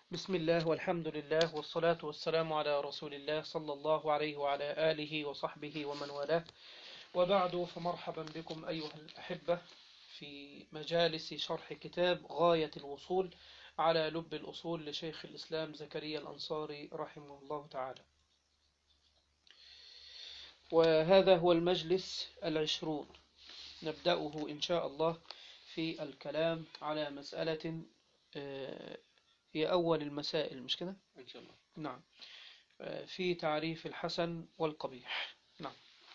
بسم الله والحمد لله والصلاة والسلام على رسول الله صلى الله عليه وعلى آله وصحبه ومن والاه وبعد فمرحبا بكم أيها الأحبة في مجالس شرح كتاب غاية الوصول على لب الأصول لشيخ الإسلام زكريا الأنصاري رحمه الله تعالى وهذا هو المجلس العشرون نبدأه إن شاء الله في الكلام على مسألة هي أول المسائل مش كده؟ إن شاء الله نعم في تعريف الحسن والقبيح نعم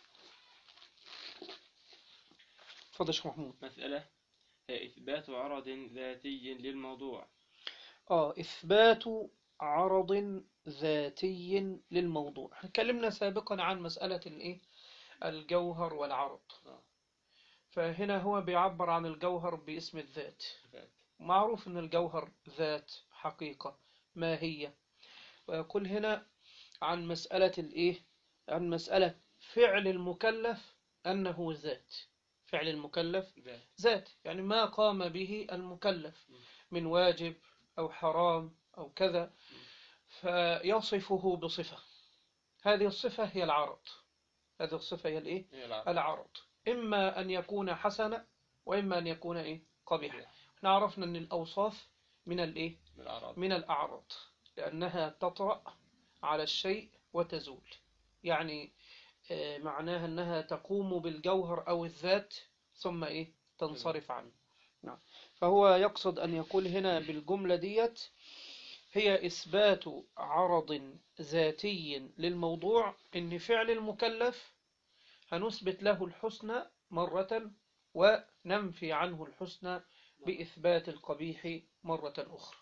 تفضل شيخ محمود مسألة هي إثبات عرض ذاتي للموضوع آه إثبات عرض ذاتي للموضوع اتكلمنا سابقا عن مسألة الإيه؟ الجوهر والعرض آه. فهنا هو بيعبر عن الجوهر باسم الذات ذات. معروف أن الجوهر ذات حقيقة ماهية ويقول هنا عن مسألة الإيه عن مسألة فعل المكلف أنه ذات فعل المكلف ذات ذات يعني ما قام به المكلف من واجب أو حرام أو كذا فيصفه بصفة هذه الصفة هي العرض هذه الصفة هي الإيه هي العرض العرض إما أن يكون حسنا وإما أن يكون إيه قبيحا احنا عرفنا أن الأوصاف من الإيه بالأعراض من الأعراض لأنها تطرأ على الشيء وتزول يعني آه، معناها أنها تقوم بالجوهر أو الذات ثم إيه تنصرف عنه نعم فهو يقصد أن يقول هنا بالجملة ديت هي إثبات عرض ذاتي للموضوع إن فعل المكلف هنثبت له الحسنى مرة وننفي عنه الحسنى بإثبات القبيح مرة أخرى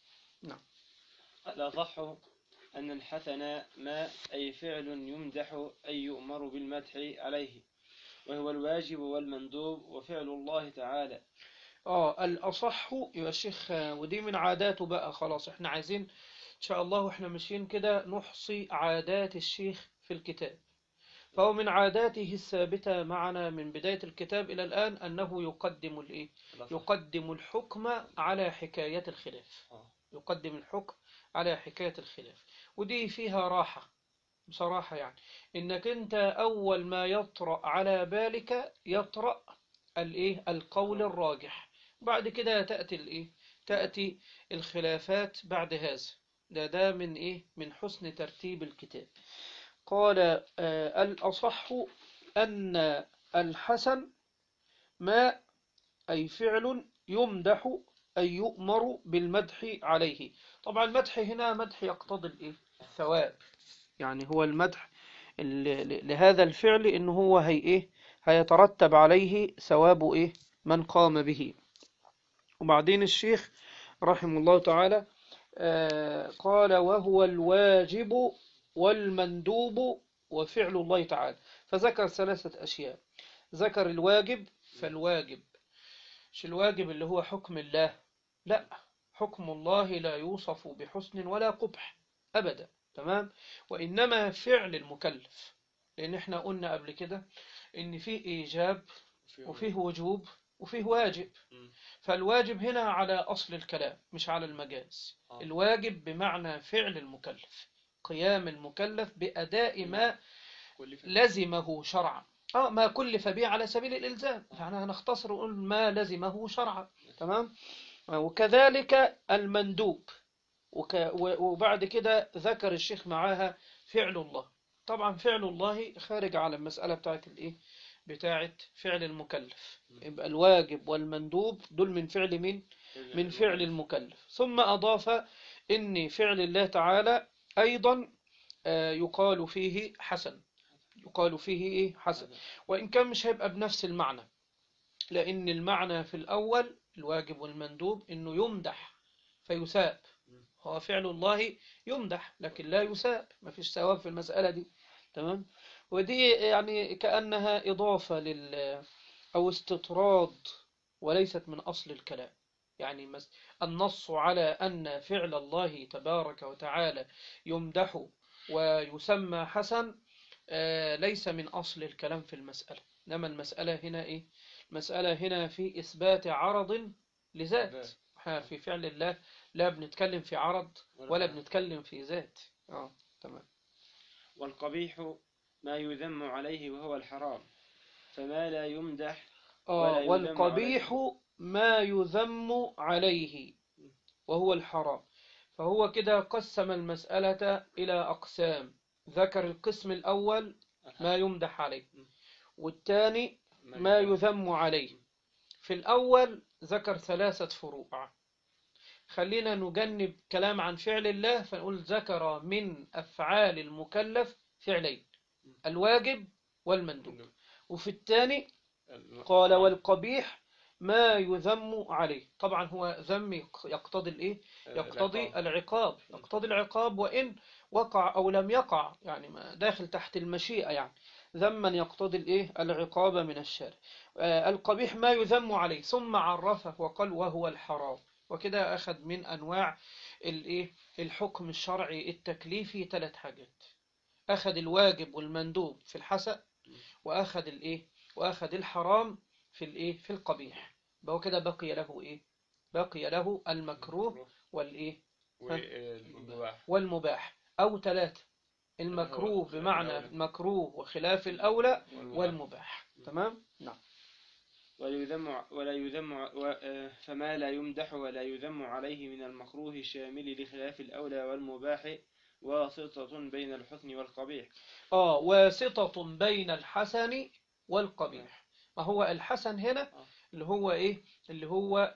الأصح أن الحسن ما أي فعل يمدح أي يؤمر بالمدح عليه وهو الواجب والمندوب وفعل الله تعالى اه الأصح يا شيخ ودي من عاداته بقى خلاص احنا عايزين إن شاء الله واحنا ماشيين كده نحصي عادات الشيخ في الكتاب فهو من عاداته الثابتة معنا من بداية الكتاب إلى الآن أنه يقدم الإيه؟ الأصح. يقدم الحكم على حكاية الخلاف آه. يقدم الحكم على حكاية الخلاف ودي فيها راحة بصراحة يعني إنك أنت أول ما يطرأ على بالك يطرأ الإيه القول الراجح بعد كده تأتي الإيه تأتي الخلافات بعد هذا ده ده من إيه من حسن ترتيب الكتاب قال آه الأصح أن الحسن ما أي فعل يمدح أي يؤمر بالمدح عليه طبعا المدح هنا مدح يقتضي الإيه؟ الثواب يعني هو المدح ال- ل- لهذا الفعل إن هو هي إيه هيترتب عليه ثواب إيه من قام به وبعدين الشيخ رحمه الله تعالى آه، قال وهو الواجب والمندوب وفعل الله تعالى فذكر ثلاثة أشياء ذكر الواجب فالواجب مش الواجب اللي هو حكم الله لا حكم الله لا يوصف بحسن ولا قبح أبدا تمام وإنما فعل المكلف لأن احنا قلنا قبل كده إن فيه إيجاب وفيه وجوب وفيه واجب مم. فالواجب هنا على أصل الكلام مش على المجاز آه. الواجب بمعنى فعل المكلف قيام المكلف بأداء ما كل فعل. لزمه شرعا اه ما كلف به على سبيل الإلزام يعني هنختصر ونقول ما لزمه شرعا تمام آه، وكذلك المندوب وك و- وبعد كده ذكر الشيخ معاها فعل الله طبعا فعل الله خارج على المسألة بتاعت الايه بتاعت فعل المكلف يبقى الواجب والمندوب دول من فعل مين من فعل المكلف ثم أضاف إن فعل الله تعالى أيضا آه، يقال فيه حسن يقال فيه إيه حسن وإن كان مش هيبقى بنفس المعنى لأن المعنى في الأول الواجب والمندوب إنه يمدح فيساب هو فعل الله يمدح لكن لا يساب ما فيش ثواب في المسألة دي تمام ودي يعني كأنها إضافة لل أو استطراد وليست من أصل الكلام يعني مس- النص على أن فعل الله تبارك وتعالى يمدح ويسمى حسن آه، ليس من أصل الكلام في المسألة إنما المسألة هنا إيه المسألة هنا في إثبات عرض لذات ذات. ها في فعل الله لا بنتكلم في عرض ولا بنتكلم في ذات اه تمام والقبيح ما يذم عليه وهو الحرام فما لا يمدح آه ولا يذم والقبيح ما يذم عليه وهو الحرام فهو كده قسم المسألة إلى أقسام ذكر القسم الأول ما يمدح عليه والثاني ما يذم عليه في الأول ذكر ثلاثة فروع خلينا نجنب كلام عن فعل الله فنقول ذكر من أفعال المكلف فعلين الواجب والمندوب وفي الثاني قال والقبيح ما يذم عليه طبعا هو ذم يقتضي الايه يقتضي العقاب يقتضي العقاب وإن وقع أو لم يقع يعني ما داخل تحت المشيئة يعني ذما يقتضي الايه العقاب من الشارع آه، القبيح ما يذم عليه ثم عرفه وقال وهو الحرام وكده أخذ من أنواع الايه الحكم الشرعي التكليفي ثلاث حاجات أخذ الواجب والمندوب في الحسن وأخذ الايه وأخذ الحرام في الايه في القبيح يبقى هو كده بقي له ايه بقي له المكروه والايه والمباح والمباح أو ثلاثة المكروه خلاف بمعنى الأولى. المكروه وخلاف الأولى والمباح تمام نعم ولا يذم ولا يذم و- آه، فما لا يمدح ولا يذم عليه من المكروه الشامل لخلاف الأولى والمباح واسطة بين الحسن والقبيح آه واسطة بين الحسن والقبيح ما هو الحسن هنا آه. اللي هو إيه اللي هو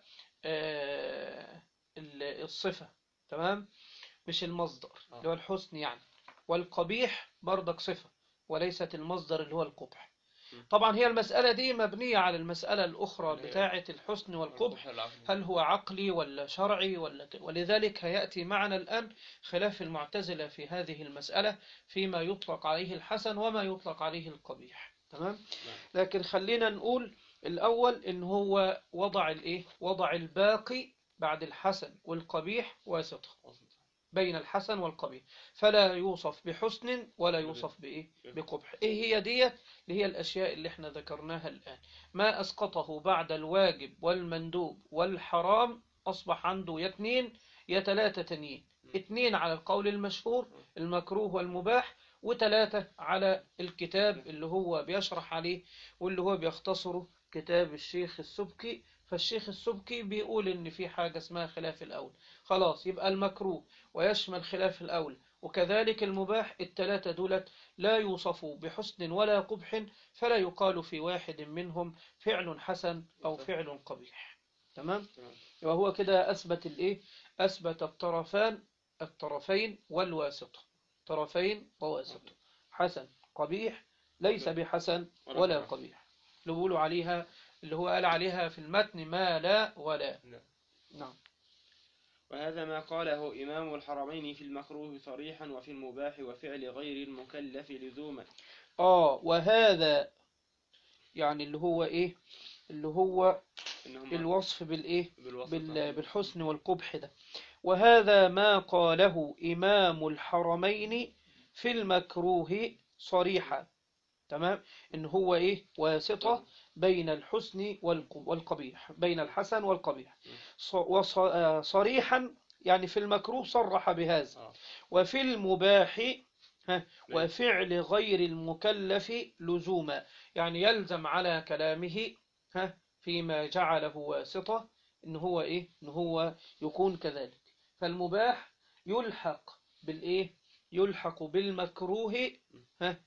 آه ال- الصفة تمام مش المصدر آه. اللي هو الحسن يعني والقبيح برضك صفة وليست المصدر اللي هو القبح م. طبعا هي المسألة دي مبنية على المسألة الأخرى اللي هي بتاعة الحسن والقبح العقل. هل هو عقلي ولا شرعي ولا ك- ولذلك هيأتي معنا الآن خلاف المعتزلة في هذه المسألة فيما يطلق عليه الحسن وما يطلق عليه القبيح تمام لكن خلينا نقول الأول إن هو وضع الإيه وضع الباقي بعد الحسن والقبيح واسطة بين الحسن والقبيح فلا يوصف بحسن ولا يوصف بإيه بقبح إيه هي ديت اللي هي الأشياء اللي احنا ذكرناها الآن ما أسقطه بعد الواجب والمندوب والحرام أصبح عنده يا اتنين يا تلاتة تانيين اتنين على القول المشهور المكروه والمباح وتلاتة على الكتاب اللي هو بيشرح عليه واللي هو بيختصره كتاب الشيخ السبكي فالشيخ السبكي بيقول إن في حاجة اسمها خلاف الأول خلاص يبقى المكروه ويشمل خلاف الأول وكذلك المباح التلاتة دولت لا يوصفوا بحسن ولا قبح فلا يقال في واحد منهم فعل حسن أو فعل قبيح تمام تمام. وهو كده أثبت الإيه أثبت الطرفان الطرفين والواسطة طرفين وواسطة حسن قبيح ليس بحسن ولا قبيح اللي بيقولوا عليها اللي هو قال عليها في المتن ما لا ولا لا. نعم وهذا ما قاله إمام الحرمين في المكروه صريحا وفي المباح وفعل غير المكلف لزوما آه وهذا يعني اللي هو إيه اللي هو إنهم الوصف بالإيه بالوسط بال- بالحسن والقبح ده وهذا ما قاله إمام الحرمين في المكروه صريحا تمام إن هو إيه واسطة بين الحسن والق- والقبيح بين الحسن والقبيح ص- وص- آه، صريحا يعني في المكروه صرح بهذا آه. وفي المباح ها، وفعل غير المكلف لزوما يعني يلزم على كلامه ها فيما جعله واسطة إن هو إيه إن هو يكون كذلك فالمباح يلحق بالإيه يلحق بالمكروه ها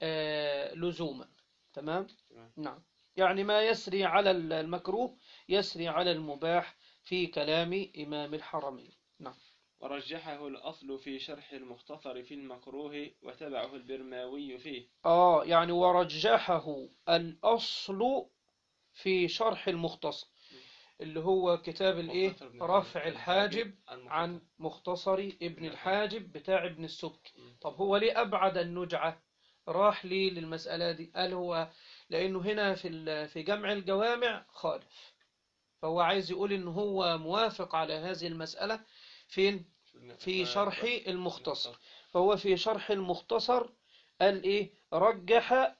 آه لزوما تمام تمام. نعم يعني ما يسري على المكروه يسري على المباح في كلام إمام الحرمين نعم ورجحه الأصل في شرح المختصر في المكروه وتبعه البرماوي فيه آه يعني ورجحه الأصل في شرح المختصر اللي هو كتاب الإيه مختصر ابن رفع الحاجب. الحاجب المختصر. عن مختصر ابن الحاجب بتاع ابن السبكي مم. طب هو ليه أبعد النجعة راح ليه للمسألة دي قال هو لأنه هنا في ال- في جمع الجوامع خالف فهو عايز يقول إن هو موافق على هذه المسألة فين في شرح المختصر فهو في شرح المختصر قال إيه رجح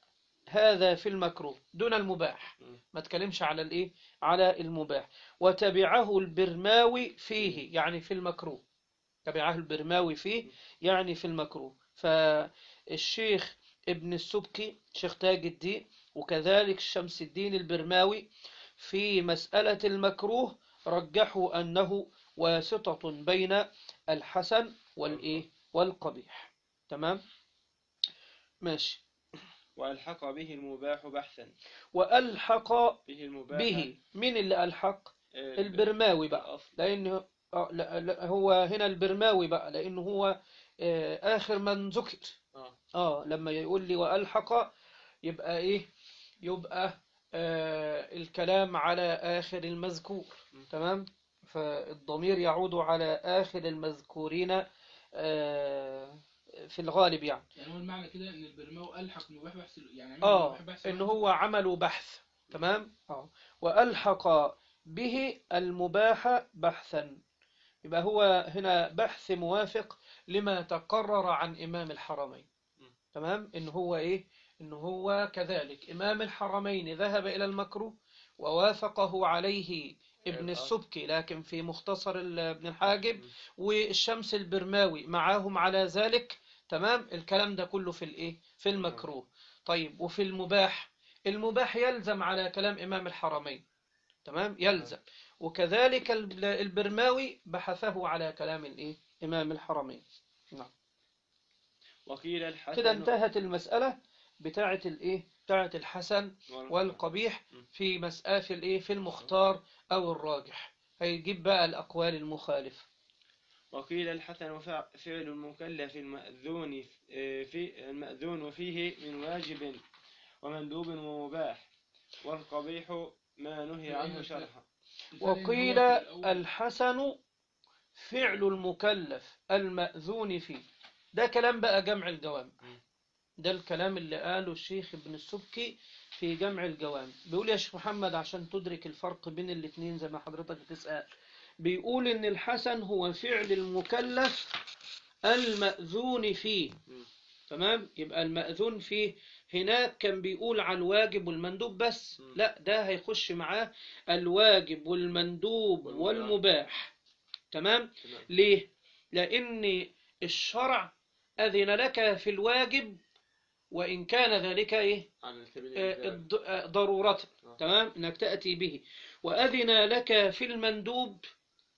هذا في المكروه دون المباح مم. ما تكلمش على الايه على المباح وتبعه البرماوي فيه يعني في المكروه تبعه البرماوي فيه يعني في المكروه فالشيخ ابن السبكي شيخ تاج الدين وكذلك شمس الدين البرماوي في مسألة المكروه رجحوا أنه واسطة بين الحسن والإيه والقبيح تمام ماشي وألحق به المباح بحثا وألحق به المباح به من اللي ألحق آه، البرماوي بقى الأصل. لأنه آه، لا لا هو هنا البرماوي بقى لأنه هو آه، آخر من ذكر آه. اه لما يقول لي وألحق يبقى إيه يبقى آه الكلام على آخر المذكور م. تمام فالضمير يعود على آخر المذكورين آه في الغالب يعني يعني هو المعنى كده ان البرماوي الحق مباح بحث يعني عمل اه مباح بحث ان واحد. هو عمل بحث تمام اه وألحق به المباح بحثا يبقى هو هنا بحث موافق لما تقرر عن إمام الحرمين م. تمام ان هو ايه ان هو كذلك إمام الحرمين ذهب إلى المكروه ووافقه عليه ابن الأصل. السبكي لكن في مختصر ال- ابن الحاجب م. والشمس البرماوي معاهم على ذلك تمام الكلام ده كله في الايه في المكروه طيب وفي المباح المباح يلزم على كلام إمام الحرمين تمام يلزم وكذلك ال- البرماوي بحثه على كلام الايه إمام الحرمين وقيل الحسن كده انتهت المسألة بتاعة الايه بتاعة الحسن والقبيح. والقبيح م. في مسألة في الايه في المختار أو الراجح هيجيب بقى الأقوال المخالفة وقيل الحسن فع- فعل المكلف المأذون آه، في المأذون فيه من واجب ومندوب ومباح والقبيح ما نهي عنه شرحا الفرق إن هو وقيل في الأول- الحسن فعل المكلف المأذون فيه ده كلام بقى جمع الجوامع م. ده الكلام اللي قاله الشيخ ابن السبكي في جمع الجوامع بيقول يا شيخ محمد عشان تدرك الفرق بين الاتنين زي ما حضرتك بتسأل بيقول ان الحسن هو فعل المكلف المأذون فيه م. تمام يبقى المأذون فيه هناك كان بيقول على الواجب والمندوب بس م. لا ده هيخش معاه الواجب والمندوب والمباح. والمباح تمام تمام. ليه لأن الشرع أذن لك في الواجب وإن كان ذلك إيه عن سبيل آه، الإجابة. الض- آه، ضرورة آه. تمام إنك تأتي به وأذن لك في المندوب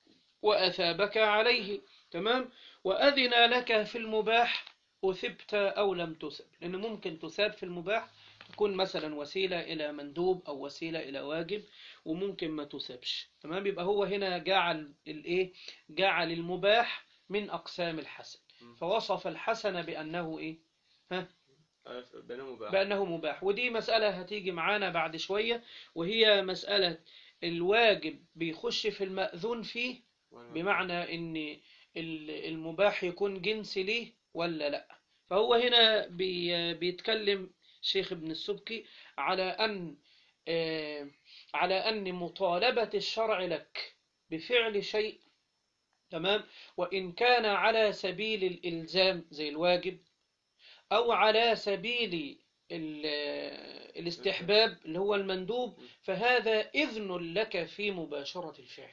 وأثابك عليه تمام وأذن لك في المباح أثبت أو لم تثب لأن ممكن تثاب في المباح تكون مثلا وسيلة إلى مندوب أو وسيلة إلى واجب وممكن ما تثابش تمام يبقى هو هنا جعل الإيه جعل المباح من أقسام الحسن م. فوصف الحسن بأنه إيه ها آه، بينهم مباح بأنه مباح ودي مسألة هتيجي معانا بعد شوية وهي مسألة الواجب بيخش في المأذون فيه بمعنى ان ال- المباح يكون جنس ليه ولا لا فهو هنا بي بيتكلم شيخ ابن السبكي على أن آه، على أن مطالبة الشرع لك بفعل شيء تمام وإن كان على سبيل الإلزام زي الواجب أو على سبيل ال- الاستحباب اللي هو المندوب فهذا إذن لك في مباشرة الفعل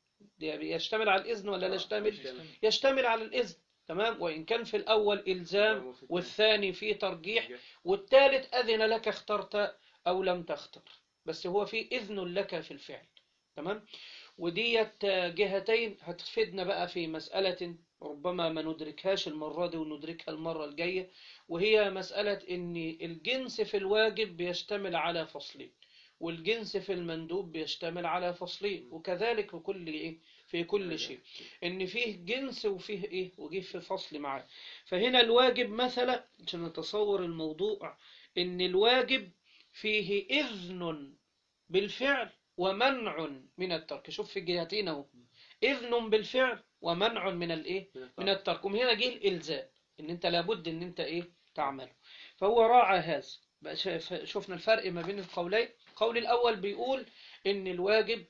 ده يشتمل على الإذن ولا لا يشتمل يشتمل على الإذن تمام وإن كان في الأول إلزام وفي الثاني. والثاني فيه ترجيح والثالث أذن لك اخترت أو لم تختر بس هو في إذن لك في الفعل تمام وديت جهتين هتفيدنا بقى في مسألة ربما ما ندركهاش المرة دي وندركها المرة الجاية وهي مسألة إن الجنس في الواجب بيشتمل على فصلين والجنس في المندوب بيشتمل على فصلين وكذلك في كل إيه في كل شيء إن فيه جنس وفيه إيه وجيه في فصل معاه فهنا الواجب مثلا عشان نتصور الموضوع إن الواجب فيه إذن بالفعل ومنع من الترك شوف في جهتين اهو إذن بالفعل ومنع من الإيه من الترك ومن هنا جه الإلزام إن أنت لابد إن أنت إيه تعمله فهو راعى هذا بقى شاف- شفنا الفرق ما بين القولين القول الأول بيقول إن الواجب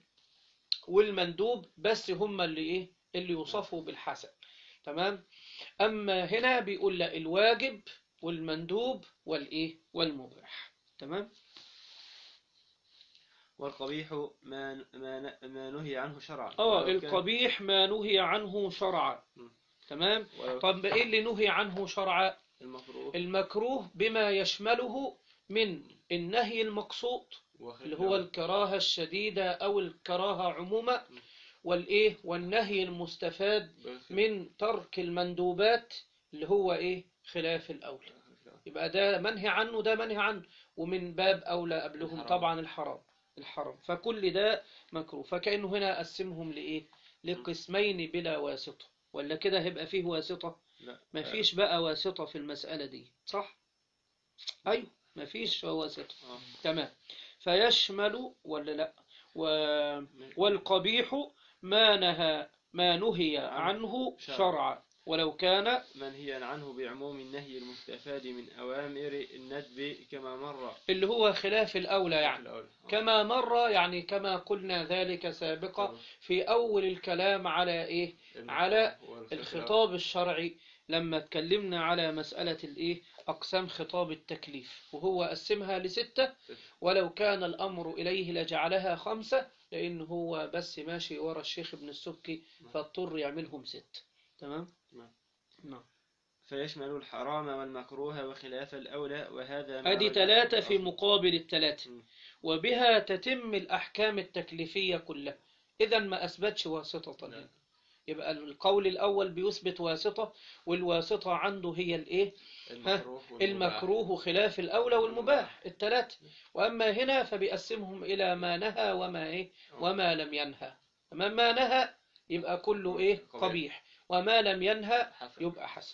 والمندوب بس هما اللي إيه اللي يوصفوا بالحسن تمام أما هنا بيقول لا الواجب والمندوب والإيه والمباح تمام والقبيح ما ما ما نهي عنه شرعا اه ولو كان- القبيح ما نهي عنه شرعا مم. تمام ولو طب ايه اللي نهي عنه شرعا المكروه المكروه بما يشمله من النهي المقصود وخلاف- اللي هو الكراهة الشديدة أو الكراهة عموما والإيه والنهي المستفاد بالخلاف- من ترك المندوبات اللي هو إيه خلاف الأولى يبقى ده منهي عنه ده منهي عنه ومن باب أولى قبلهم الحرام. طبعا الحرام الحرام فكل ده مكروه فكأنه هنا قسمهم لإيه لقسمين بلا واسطة ولا كده هيبقى فيه واسطة لا ما فيش بقى واسطة في المسألة دي صح أيوه ما فيش واسطة آه. تمام فيشمل ولا لا و... آه. والقبيح ما نهى ما نهي عنه شرعا. شرعا ولو كان منهيا عنه بعموم النهي المستفاد من أوامر الندب كما مر اللي هو خلاف الأولى في يعني الأول. آه. كما مر يعني كما قلنا ذلك سابقا في أول الكلام على إيه المكروه على والخلاف. الخطاب الشرعي لما اتكلمنا على مسألة الإيه أقسام خطاب التكليف وهو قسمها لستة ولو كان الأمر إليه لجعلها خمسة لأن هو بس ماشي ورا الشيخ ابن السبكي فاضطر يعملهم ست تمام نعم. نعم فيشمل الحرام والمكروه وخلاف الأولى وهذا ما أدي رجح ثلاثة في الأصل. مقابل الثلاثة م. وبها تتم الأحكام التكليفية كلها إذا ما أثبتش واسطة لا. هنا يبقى القول الأول بيثبت واسطة والواسطة عنده هي الإيه المكروه والمباح. المكروه خلاف الأولى والمباح الثلاثة وأما هنا فبيقسمهم إلى ما نهى وما إيه وما لم ينهى أما ما نهى يبقى كله إيه قبيح. قبيح وما لم ينهى حسن. يبقى حسن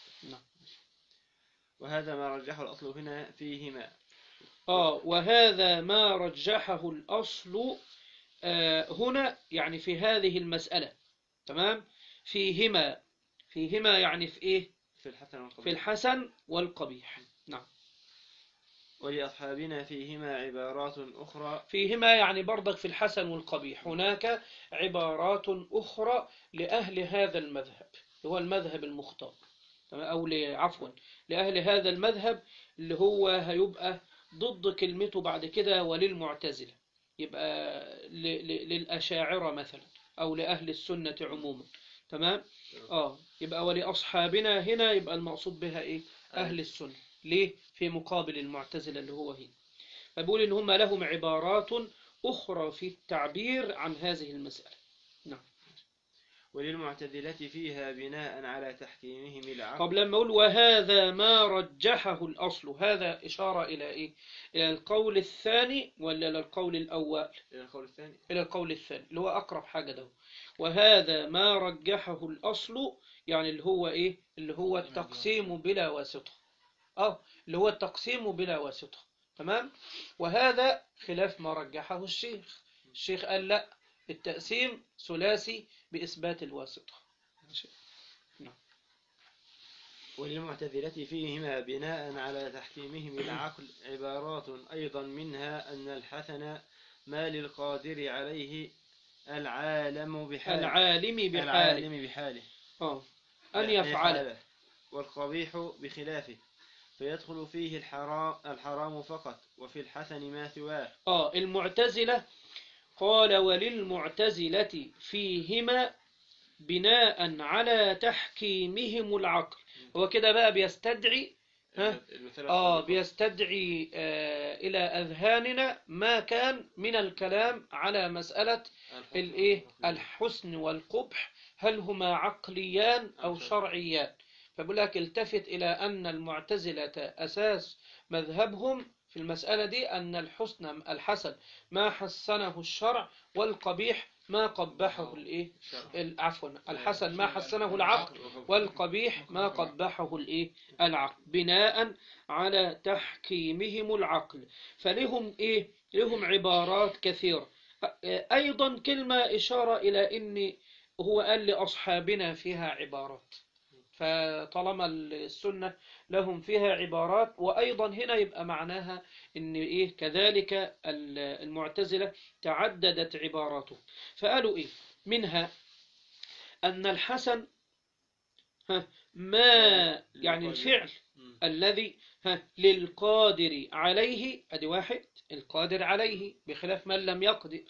وهذا ما رجحه الأصل هنا فيهما آه وهذا ما رجحه الأصل آه هنا يعني في هذه المسألة تمام فيهما فيهما يعني في إيه في الحسن والقبيح في الحسن والقبيح نعم ولأصحابنا فيهما عبارات أخرى فيهما يعني برضك في الحسن والقبيح هناك عبارات أخرى لأهل هذا المذهب هو المذهب المختار تمام؟ أو ل- عفوا لأهل هذا المذهب اللي هو هيبقى ضد كلمته بعد كده وللمعتزلة يبقى ل- ل- للأشاعرة مثلا أو لأهل السنة عموما تمام آه يبقى ولأصحابنا هنا يبقى المقصود بها إيه أهل السنة ليه في مقابل المعتزلة اللي هو هنا فبقول إن هم لهم عبارات أخرى في التعبير عن هذه المسألة وللمعتزلة فيها بناء على تحكيمهم العقل طب لما أقول وهذا ما رجحه الأصل هذا إشارة إلى إيه إلى القول الثاني ولا إلى القول الأول إلى القول الثاني إلى القول الثاني اللي هو أقرب حاجة ده وهذا ما رجحه الأصل يعني اللي هو إيه اللي هو التقسيم بلا واسطة أه اللي هو التقسيم بلا واسطة تمام وهذا خلاف ما رجحه الشيخ الشيخ قال لا التقسيم ثلاثي بإثبات الواسطة وللمعتزلة فيهما بناء على تحكيمهم العقل عبارات أيضا منها أن الحسن ما للقادر عليه العالم بحاله العالم بحاله العالم بحاله أه أن لا يفعل يفعله. والقبيح بخلافه فيدخل فيه الحرام, الحرام فقط وفي الحسن ما سواه آه المعتزلة قال وللمعتزلة فيهما بناء على تحكيمهم العقل هو كده بقى بيستدعي ها؟ المثال آه الخامس. بيستدعي آه إلى أذهاننا ما كان من الكلام على مسألة الحسن الإيه والقبيح. الحسن والقبح هل هما عقليان أو أو شرعي. شرعيان فبقول لك التفت إلى أن المعتزلة أساس مذهبهم في المسألة دي أن الحسن الحسن ما حسنه الشرع والقبيح ما قبحه الإيه الشرع. ال- عفوا الحسن ما حسنه العقل والقبيح ما قبحه الإيه العقل بناء على تحكيمهم العقل فلهم إيه لهم عبارات كثيرة أ- أيضا كلمة إشارة إلى أن هو قال لأصحابنا فيها عبارات فطالما السنة لهم فيها عبارات وأيضا هنا يبقى معناها أن إيه كذلك ال- المعتزلة تعددت عباراته فقالوا إيه منها أن الحسن ها ما يعني الفعل مم. الذي ها للقادر عليه ادي واحد القادر عليه بخلاف من لم يقدر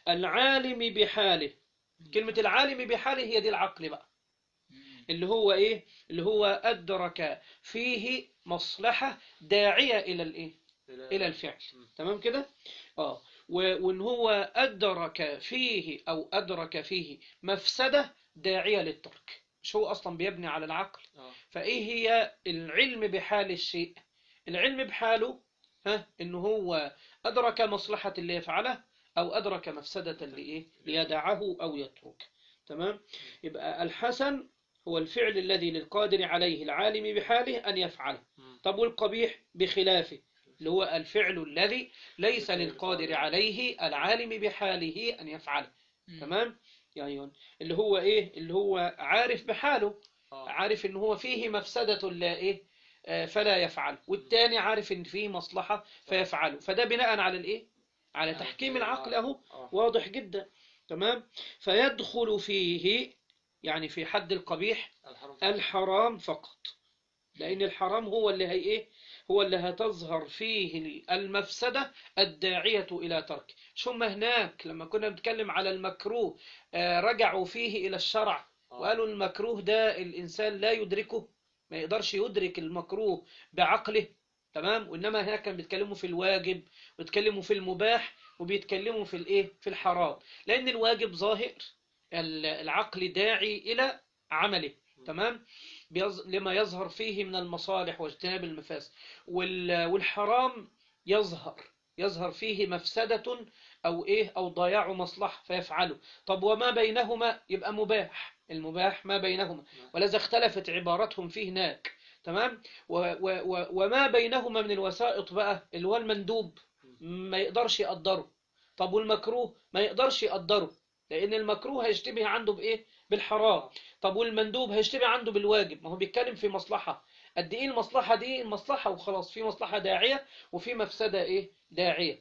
العالم بحاله كلمة العالم بحاله هي دي العقل بقى اللي هو ايه اللي هو أدرك فيه مصلحة داعية إلى الايه إلى الفعل تمام كده اه و- وان هو أدرك فيه أو أدرك فيه مفسدة داعية للترك مش هو أصلا بيبني على العقل آه. فإيه هي العلم بحال الشيء العلم بحاله ها إن هو أدرك مصلحة اللي يفعله أو أدرك مفسدة اللي إيه ليدعه أو يترك تمام يبقى الحسن هو الفعل الذي للقادر عليه العالم بحاله أن يفعله مم. طب والقبيح بخلافه اللي هو الفعل الذي ليس للقادر عليه العالم بحاله أن يفعله تمام يعني اللي هو إيه اللي هو عارف بحاله آه. عارف ان هو فيه مفسدة لا ايه آه، فلا يفعل والتاني عارف ان فيه مصلحة فيفعله فده بناء على الايه على تحكيم العقل اهو آه. واضح جدا تمام فيدخل فيه يعني في حد القبيح الحرم الحرام فقط لأن الحرام هو اللي هي إيه هو اللي هتظهر فيه المفسدة الداعية إلى ترك شو ما هناك لما كنا بنتكلم على المكروه آه، رجعوا فيه إلى الشرع آه. وقالوا المكروه ده الإنسان لا يدركه ما يقدرش يدرك المكروه بعقله تمام وإنما هناك كان بيتكلموا في الواجب ويتكلموا في المباح وبيتكلموا في الإيه في الحرام لأن الواجب ظاهر ال- العقل داعي إلى عمله تمام بيظ... لما يظهر فيه من المصالح واجتناب المفاسد وال... والحرام يظهر يظهر فيه مفسدة أو إيه أو ضياع مصلحة فيفعله طب وما بينهما يبقى مباح المباح ما بينهما ولذا اختلفت عبارتهم فيه هناك تمام و... و... و... وما بينهما من الوسائط بقى اللي هو المندوب ما يقدرش يقدره طب والمكروه ما يقدرش يقدره لأن المكروه هيشتبه عنده بإيه بالحرام طب والمندوب هيشتبه عنده بالواجب ما هو بيتكلم في مصلحة قد ايه المصلحة دي المصلحة وخلاص في مصلحة داعية وفي مفسدة ايه داعية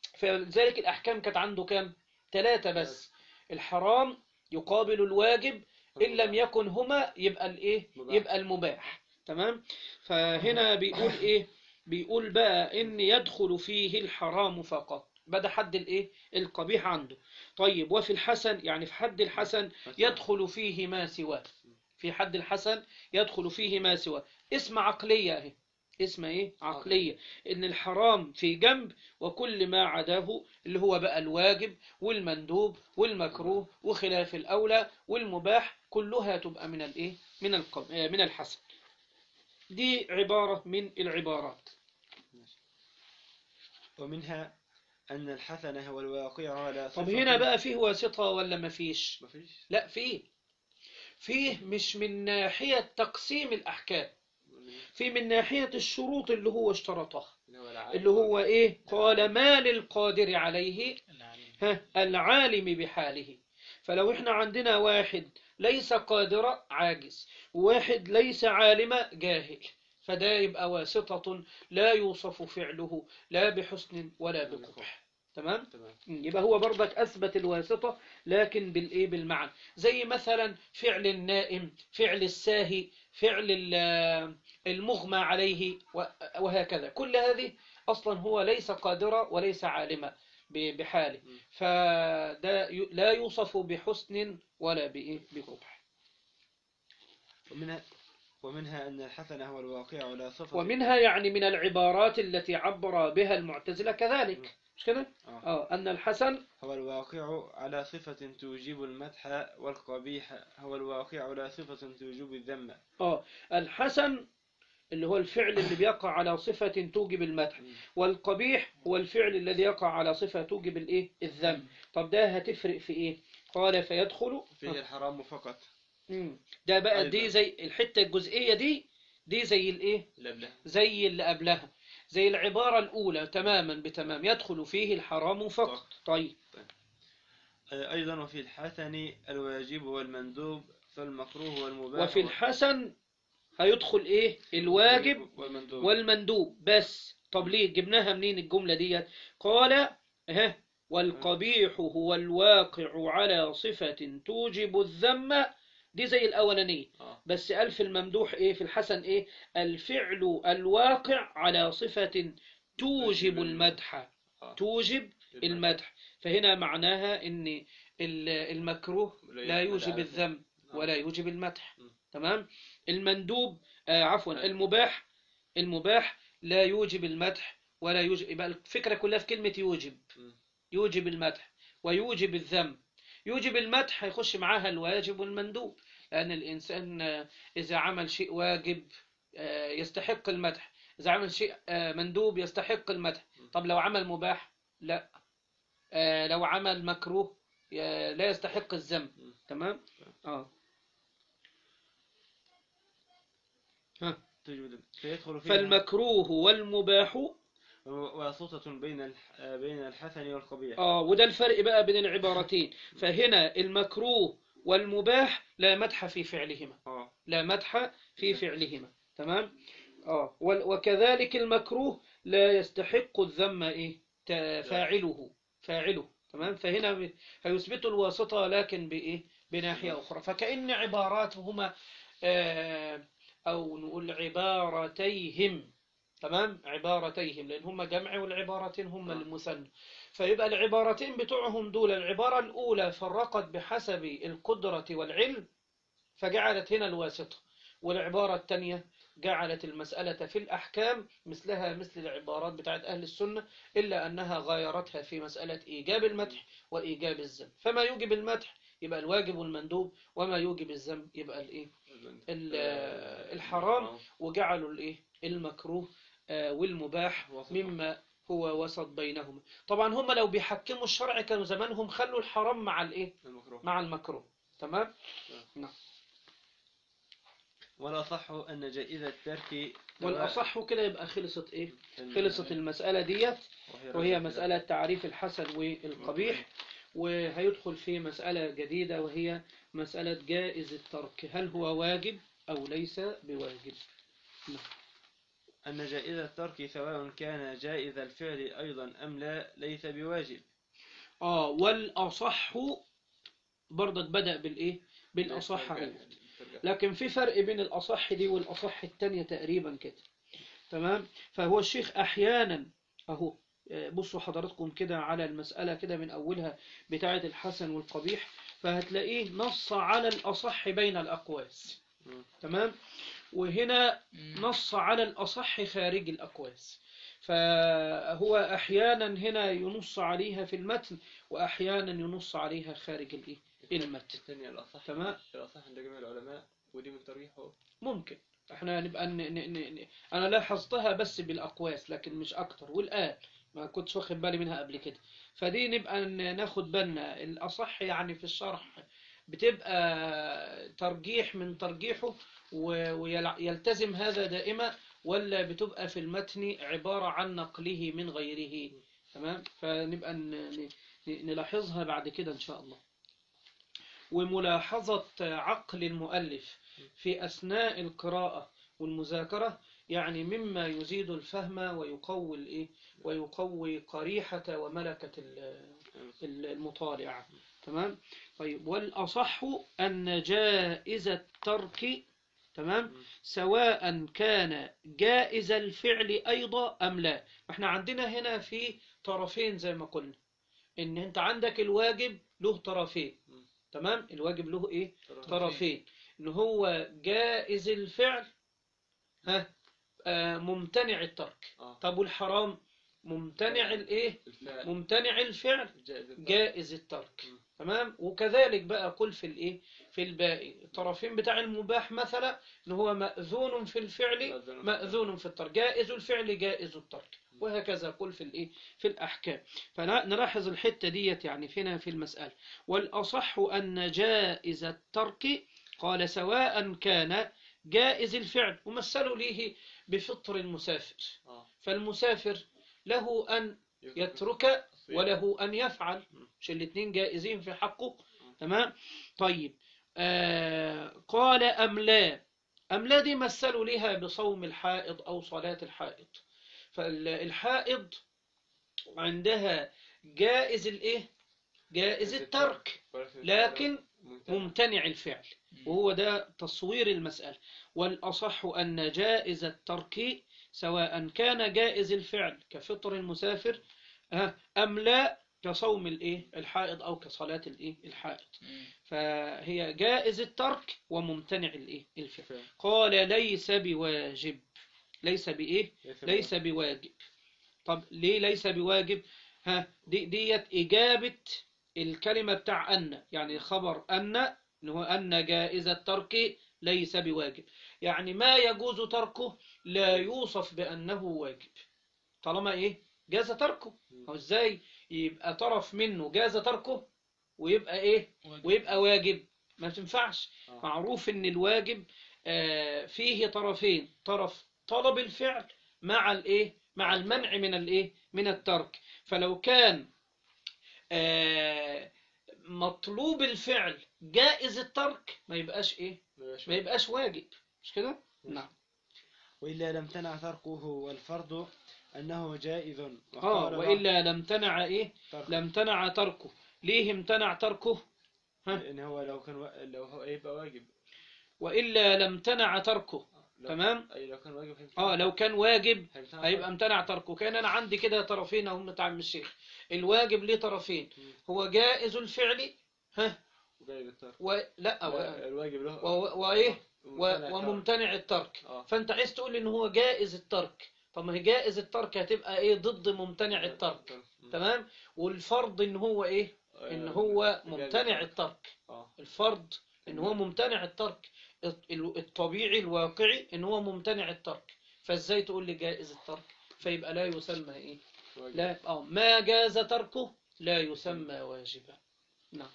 فلذلك الأحكام كانت عنده كام ثلاثة بس الحرام يقابل الواجب إن لم يكن هما يبقى الايه مباح. يبقى المباح تمام فهنا بيقول ايه بيقول بقى ان يدخل فيه الحرام فقط بدا حد الايه القبيح عنده طيب وفي الحسن يعني في حد الحسن يدخل فيه ما سواه في حد الحسن يدخل فيه ما سواه اسم عقلية اهي اسم ايه عقلية ان الحرام في جنب وكل ما عداه اللي هو بقى الواجب والمندوب والمكروه وخلاف الاولى والمباح كلها تبقى من الايه من القب... آه، من الحسن دي عبارة من العبارات ومنها أن الحسن هو الواقع على طب صفة- هنا بقى فيه واسطة ولا ما فيش مفيش لا فيه فيه مش من ناحية تقسيم الأحكام في من ناحية الشروط اللي هو اشترطها اللي هو إيه قال ما للقادر عليه ها العالم بحاله فلو احنا عندنا واحد ليس قادرا عاجز وواحد ليس عالما جاهل فده يبقى واسطة لا يوصف فعله لا بحسن ولا بقبح تمام تمام يبقى هو برضك أثبت الواسطة لكن بالإيه بالمعنى زي مثلا فعل النائم فعل الساهي فعل ال- المغمى عليه و- وهكذا كل هذه أصلا هو ليس قادرا وليس عالما ب- بحاله فده ي- لا يوصف بحسن ولا بإيه بقبح ومنها ومنها أن الحسن هو الواقع على صفة ومنها يعني من العبارات التي عبر بها المعتزلة كذلك مش كده؟ آه. آه أن الحسن هو الواقع على صفة توجب المدح والقبيح هو الواقع على صفة توجب الذم آه الحسن اللي هو الفعل اللي بيقع على صفة توجب المدح والقبيح هو الفعل الذي يقع على صفة توجب الايه الذم طب ده هتفرق في ايه قال فيدخل فيه الحرام فقط مم. ده بقى أيضا. دي زي الحتة الجزئية دي دي زي الايه لبله زي اللي قبلها زي العبارة الأولى تماما بتمام يدخل فيه الحرام فقط طيب أيضا وفي الحسن الواجب والمندوب فالمكروه والمباح وفي الحسن هيدخل ايه الواجب والمندوب والمندوب بس طب ليه جبناها منين الجملة ديت قال ها والقبيح هو الواقع على صفة توجب الذم دي زي الأولانية آه. اه بس قال في الممدوح ايه في الحسن ايه الفعل الواقع على صفة توجب المدح آه. توجب المدح فهنا معناها ان ال- المكروه لا يوجب الذم ولا يوجب المدح م. تمام المندوب آه عفوا المباح المباح لا يوجب المدح ولا يوجب يبقى الفكرة كلها في كلمة يوجب م. يوجب المدح ويوجب الذم يوجب المدح هيخش معاها الواجب والمندوب لأن الإنسان آه، إذا عمل شيء واجب آه، يستحق المدح إذا عمل شيء آه، مندوب يستحق المدح طب لو عمل مباح لا آه، لو عمل مكروه ي- لا يستحق الذم م. تمام اه ها تجب فيدخل فيها فالمكروه والمباح واسطة بين الح... بين الحسن والقبيح اه وده الفرق بقى بين العبارتين فهنا المكروه والمباح لا مدح في فعلهما اه لا مدح في فعلهما تمام اه وال- وكذلك المكروه لا يستحق الذم ايه تا- فاعله فاعله تمام فهنا ب- هيثبتوا الواسطة لكن بايه بناحية أخرى فكأن عباراتهما آه، أو نقول عبارتيهم تمام عبارتيهم لأن هما جمع والعبارتين هما آه. المثنى فيبقى العبارتين بتوعهم دول العبارة الأولى فرقت بحسب القدرة والعلم فجعلت هنا الواسطة والعبارة الثانية جعلت المسألة في الأحكام مثلها مثل العبارات بتاعت أهل السنة إلا أنها غايرتها في مسألة إيجاب المدح وإيجاب الذم فما يوجب المدح يبقى الواجب والمندوب وما يوجب الذم يبقى الإيه ال- الحرام وجعلوا الإيه المكروه آه، والمباح وسط. مما هو وسط بينهما طبعا هم لو بيحكموا الشرع كانوا زمانهم خلوا الحرام مع الإيه المكروه مع المكروه تمام والأصح أن جائزة الترك والأصح كده يبقى خلصت إيه الم- خلصت المسألة ديت وهي رجل مسألة تعريف الحسن والقبيح وهيدخل في مسألة جديدة وهي مسألة جائز الترك هل هو واجب أو ليس بواجب أن جائزة الترك سواء كان جائز الفعل أيضا أم لا ليس بواجب آه والأصح برضك بدأ بالإيه بالأصح اهو. لكن في فرق بين الأصح دي والأصح التانية تقريبا كده تمام فهو الشيخ أحيانا أهو آه، بصوا حضراتكم كده على المسألة كده من أولها بتاعة الحسن والقبيح فهتلاقيه نص على الأصح بين الأقواس مم. تمام وهنا نص على الأصح خارج الأقواس فهو أحيانا هنا ينص عليها في المتن وأحيانا ينص عليها خارج الإيه؟ المتن الثانية الأصح تمام. الأصح عند جميع العلماء ودي من تريحه ممكن احنا نبقى ن... ن... ن... ن- انا لاحظتها بس بالاقواس لكن مش اكتر والان ما كنتش واخد بالي منها قبل كده فدي نبقى ن- ناخد بالنا الاصح يعني في الشرح بتبقى ترجيح من ترجيحه ويلتزم هذا دائما ولا بتبقى في المتن عبارة عن نقله من غيره تمام فنبقى ن... ن... ن- نلاحظها بعد كده ان شاء الله وملاحظة عقل المؤلف في أثناء القراءة والمذاكرة يعني مما يزيد الفهم ويقوي الإيه ويقوي قريحة وملكة ال- ال- المطالع تمام طيب والأصح أن جائز الترك تمام سواء كان جائز الفعل أيضا أم لا احنا عندنا هنا في طرفين زي ما قلنا ان انت عندك الواجب له طرفين تمام الواجب له ايه طرفين ان هو جائز الفعل ها آه ممتنع الترك آه. طب والحرام ممتنع الايه الفعل ممتنع الفعل جائز الترك. جائز الترك م. تمام وكذلك بقى قل في الايه في الباقي الطرفين بتاع المباح مثلا ان هو مأذون في الفعل مأذون في الترك جائز الفعل جائز الترك وهكذا قل في الايه في الاحكام فنلاحظ الحته ديت يعني فينا في المساله والاصح ان جائز الترك قال سواء كان جائز الفعل ومثلوا ليه بفطر المسافر آه. فالمسافر له ان يترك وله أن يفعل مش الاثنين جائزين في حقه تمام طيب آه قال أم لا أم لا دي مثلوا لها بصوم الحائض أو صلاة الحائض فالحائض عندها جائز الإيه جائز الترك لكن ممتنع الفعل وهو ده تصوير المسألة والأصح أن جائز الترك سواء كان جائز الفعل كفطر المسافر ها، أم لا كصوم الإيه الحائض أو كصلاة الإيه الحائض مم. فهي جائز الترك وممتنع الإيه الفعل فعل. قال ليس بواجب ليس بإيه ليس ليس بواجب طب ليه ليس بواجب ها دي ديت إجابة الكلمة بتاع أن يعني خبر أن إن هو أن جائز الترك ليس بواجب يعني ما يجوز تركه لا يوصف بأنه واجب طالما إيه جاز تركه هو إزاي يبقى طرف منه جاز تركه ويبقى إيه واجب. ويبقى واجب ما تنفعش آه. معروف ان الواجب آه، فيه طرفين طرف طلب الفعل مع الايه مع المنع من الايه من الترك فلو كان آه، مطلوب الفعل جائز الترك ما يبقاش ايه ما يبقاش واجب مش كده نعم وإلا لم تنع تركه والفرض أنه جائز اه وقال والا لم تنع ايه ترك. لم تنع تركه ليه امتنع تركه ها؟ لأن هو لو كان و... لو هو يبقى واجب والا لم تنع تركه لو... تمام أي لو كان واجب هيمتنع. اه لو كان واجب هيمتنع هيبقى ترك. امتنع تركه كان انا عندي كده طرفين اهم بتاع عم الشيخ الواجب ليه طرفين مم. هو جائز الفعل ها وجايب الترك ولا لا، و... الواجب له و... وايه و... وممتنع الترك. وممتنع الترك اه فانت عايز تقول ان هو جائز الترك طب ما هي جائز الترك هتبقى ايه ضد ممتنع الترك مم. تمام والفرض ان هو ايه ان آه، هو جائز ممتنع الترك. الترك اه الفرض ان هو ممتنع الترك الط- الطبيعي الواقعي ان هو ممتنع الترك فازاي تقول لي جائز الترك فيبقى لا يسمى ايه واجب. لا اه ما جاز تركه لا يسمى واجبا نعم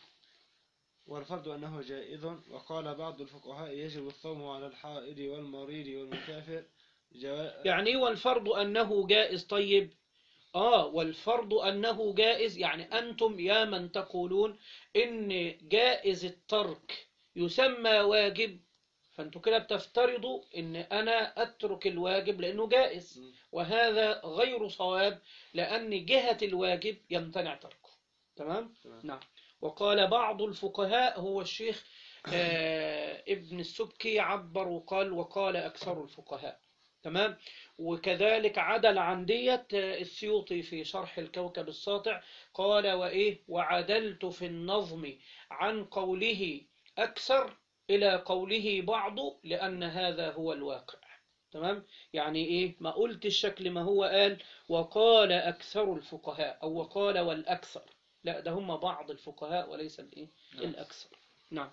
والفرض أنه جائز وقال بعض الفقهاء يجب الصوم على الحائض والمريض والمسافر جوا... يعني إيه والفرض أنه جائز طيب آه والفرض أنه جائز يعني أنتم يا من تقولون إن جائز الترك يسمى واجب فأنتم كده بتفترضوا إن أنا أترك الواجب لأنه جائز مم. وهذا غير صواب لأن جهة الواجب يمتنع تركه تمام؟ تمام. نعم وقال بعض الفقهاء هو الشيخ آه ابن السبكي عبر وقال وقال أكثر الفقهاء تمام وكذلك عدل عن ديت آه، السيوطي في شرح الكوكب الساطع قال وإيه وعدلت في النظم عن قوله أكثر إلى قوله بعض لأن هذا هو الواقع تمام يعني إيه ما قلت الشكل ما هو قال وقال أكثر الفقهاء أو وقال والأكثر لا ده هم بعض الفقهاء وليس الإيه نعم. الأكثر نعم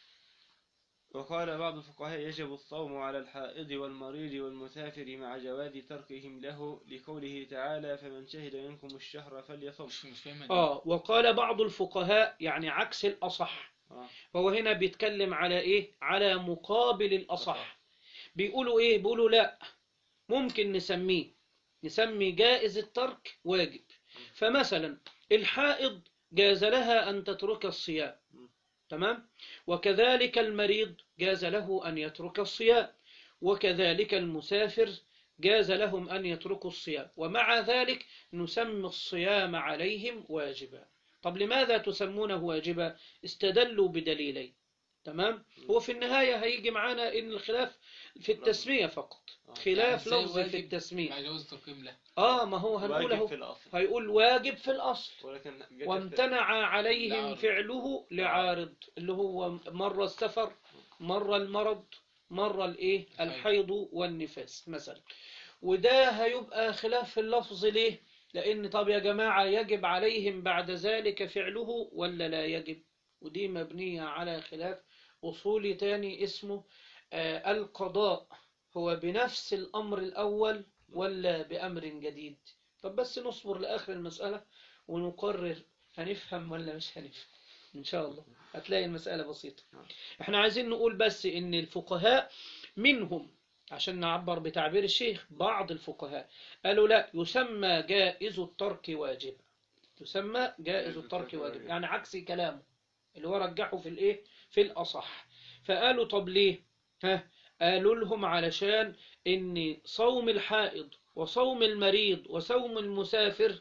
وقال بعض الفقهاء يجب الصوم على الحائض والمريض والمسافر مع جواز تركهم له لقوله تعالى فمن شهد منكم الشهر فليصم مش مش فاهم آه وقال بعض الفقهاء يعني عكس الأصح آه. فهو هنا بيتكلم على إيه على مقابل الأصح بيقولوا إيه بيقولوا لا ممكن نسميه نسمي جائز الترك واجب فمثلا الحائض جاز لها أن تترك الصيام تمام وكذلك المريض جاز له أن يترك الصيام وكذلك المسافر جاز لهم أن يتركوا الصيام ومع ذلك نسمي الصيام عليهم واجبا طب لماذا تسمونه واجبا استدلوا بدليلين تمام هو في النهاية هيجي معانا إن الخلاف في التسمية فقط خلاف يعني إزاي لفظي في واجب التسمية مع جواز الترقيم له آه ما هو هنقول واجب اهو في الأصل هيقول واجب في الأصل ولكن جت وامتنع عليهم لعارض. فعله لعارض اللي هو مرة السفر مرة المرض مرة الايه الحيض. الحيض والنفاس مثلا وده هيبقى خلاف في اللفظ ليه لان طب يا جماعة يجب عليهم بعد ذلك فعله ولا لا يجب ودي مبنية على خلاف أصولي تاني اسمه آه القضاء هو بنفس الأمر الأول ولا بأمر جديد طب بس نصبر لآخر المسألة ونقرر هنفهم ولا مش هنفهم إن شاء الله هتلاقي المسألة بسيطة احنا عايزين نقول بس إن الفقهاء منهم عشان نعبر بتعبير الشيخ بعض الفقهاء قالوا لا يسمى جائز الترك واجب يسمى جائز الترك واجب يعني عكس كلامه اللي هو رجحه في الايه في الأصح فقالوا طب ليه ها قالوا لهم علشان ان صوم الحائض وصوم المريض وصوم المسافر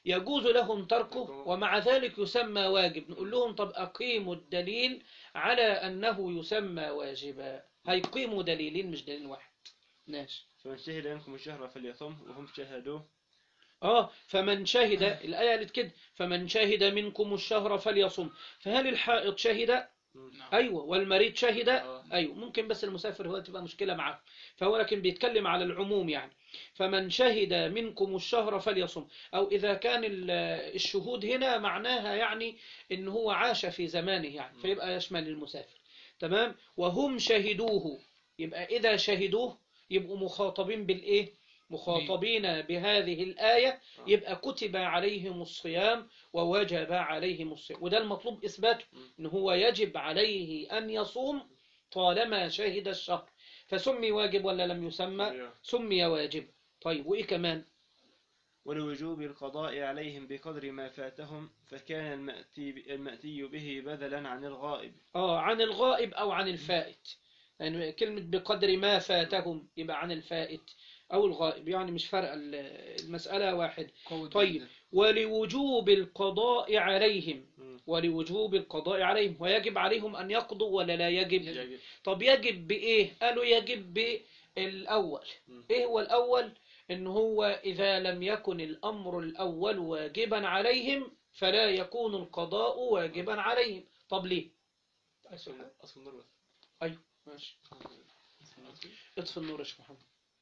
يجوز لهم تركه ومع ذلك يسمى واجب نقول لهم طب أقيموا الدليل على أنه يسمى واجبا هيقيموا دليلين مش دليل واحد ماشي فمن شهد منكم الشهر فليصم وهم شهدوه اه فمن شهد الآية قالت كده فمن شهد منكم الشهر فليصم فهل الحائط شهد نعم. أيوة والمريض شهد آه. أيوة ممكن بس المسافر هو تبقى مشكلة معه فهو لكن بيتكلم على العموم يعني فمن شهد منكم الشهر فليصم أو إذا كان ال- الشهود هنا معناها يعني إن هو عاش في زمانه يعني فيبقى يشمل المسافر تمام وهم شهدوه يبقى إذا شهدوه يبقوا مخاطبين بالإيه مخاطبين بهذه الآية يبقى كتب عليهم الصيام ووجب عليهم الصيام وده المطلوب إثباته إن هو يجب عليه أن يصوم طالما شهد الشهر فسمي واجب ولا لم يسمى أيوه. سمي واجب طيب وإيه كمان ولوجوب القضاء عليهم بقدر ما فاتهم فكان المأتي, المأتي به بدلا عن الغائب آه عن الغائب أو عن الفائت يعني كلمة بقدر ما فاتهم يبقى عن الفائت أو الغائب يعني مش فرق ال- المسألة واحد قوي طيب جداً. ولوجوب القضاء عليهم مم. ولوجوب القضاء عليهم ويجب عليهم أن يقضوا ولا لا يجب يجب. طب يجب بإيه قالوا يجب بالأول مم. إيه هو الأول إن هو إذا لم يكن الأمر الأول واجبا عليهم فلا يكون القضاء واجبا عليهم طب ليه أصل النور بس. أيوه ماشي اطفي النور يا شيخ محمد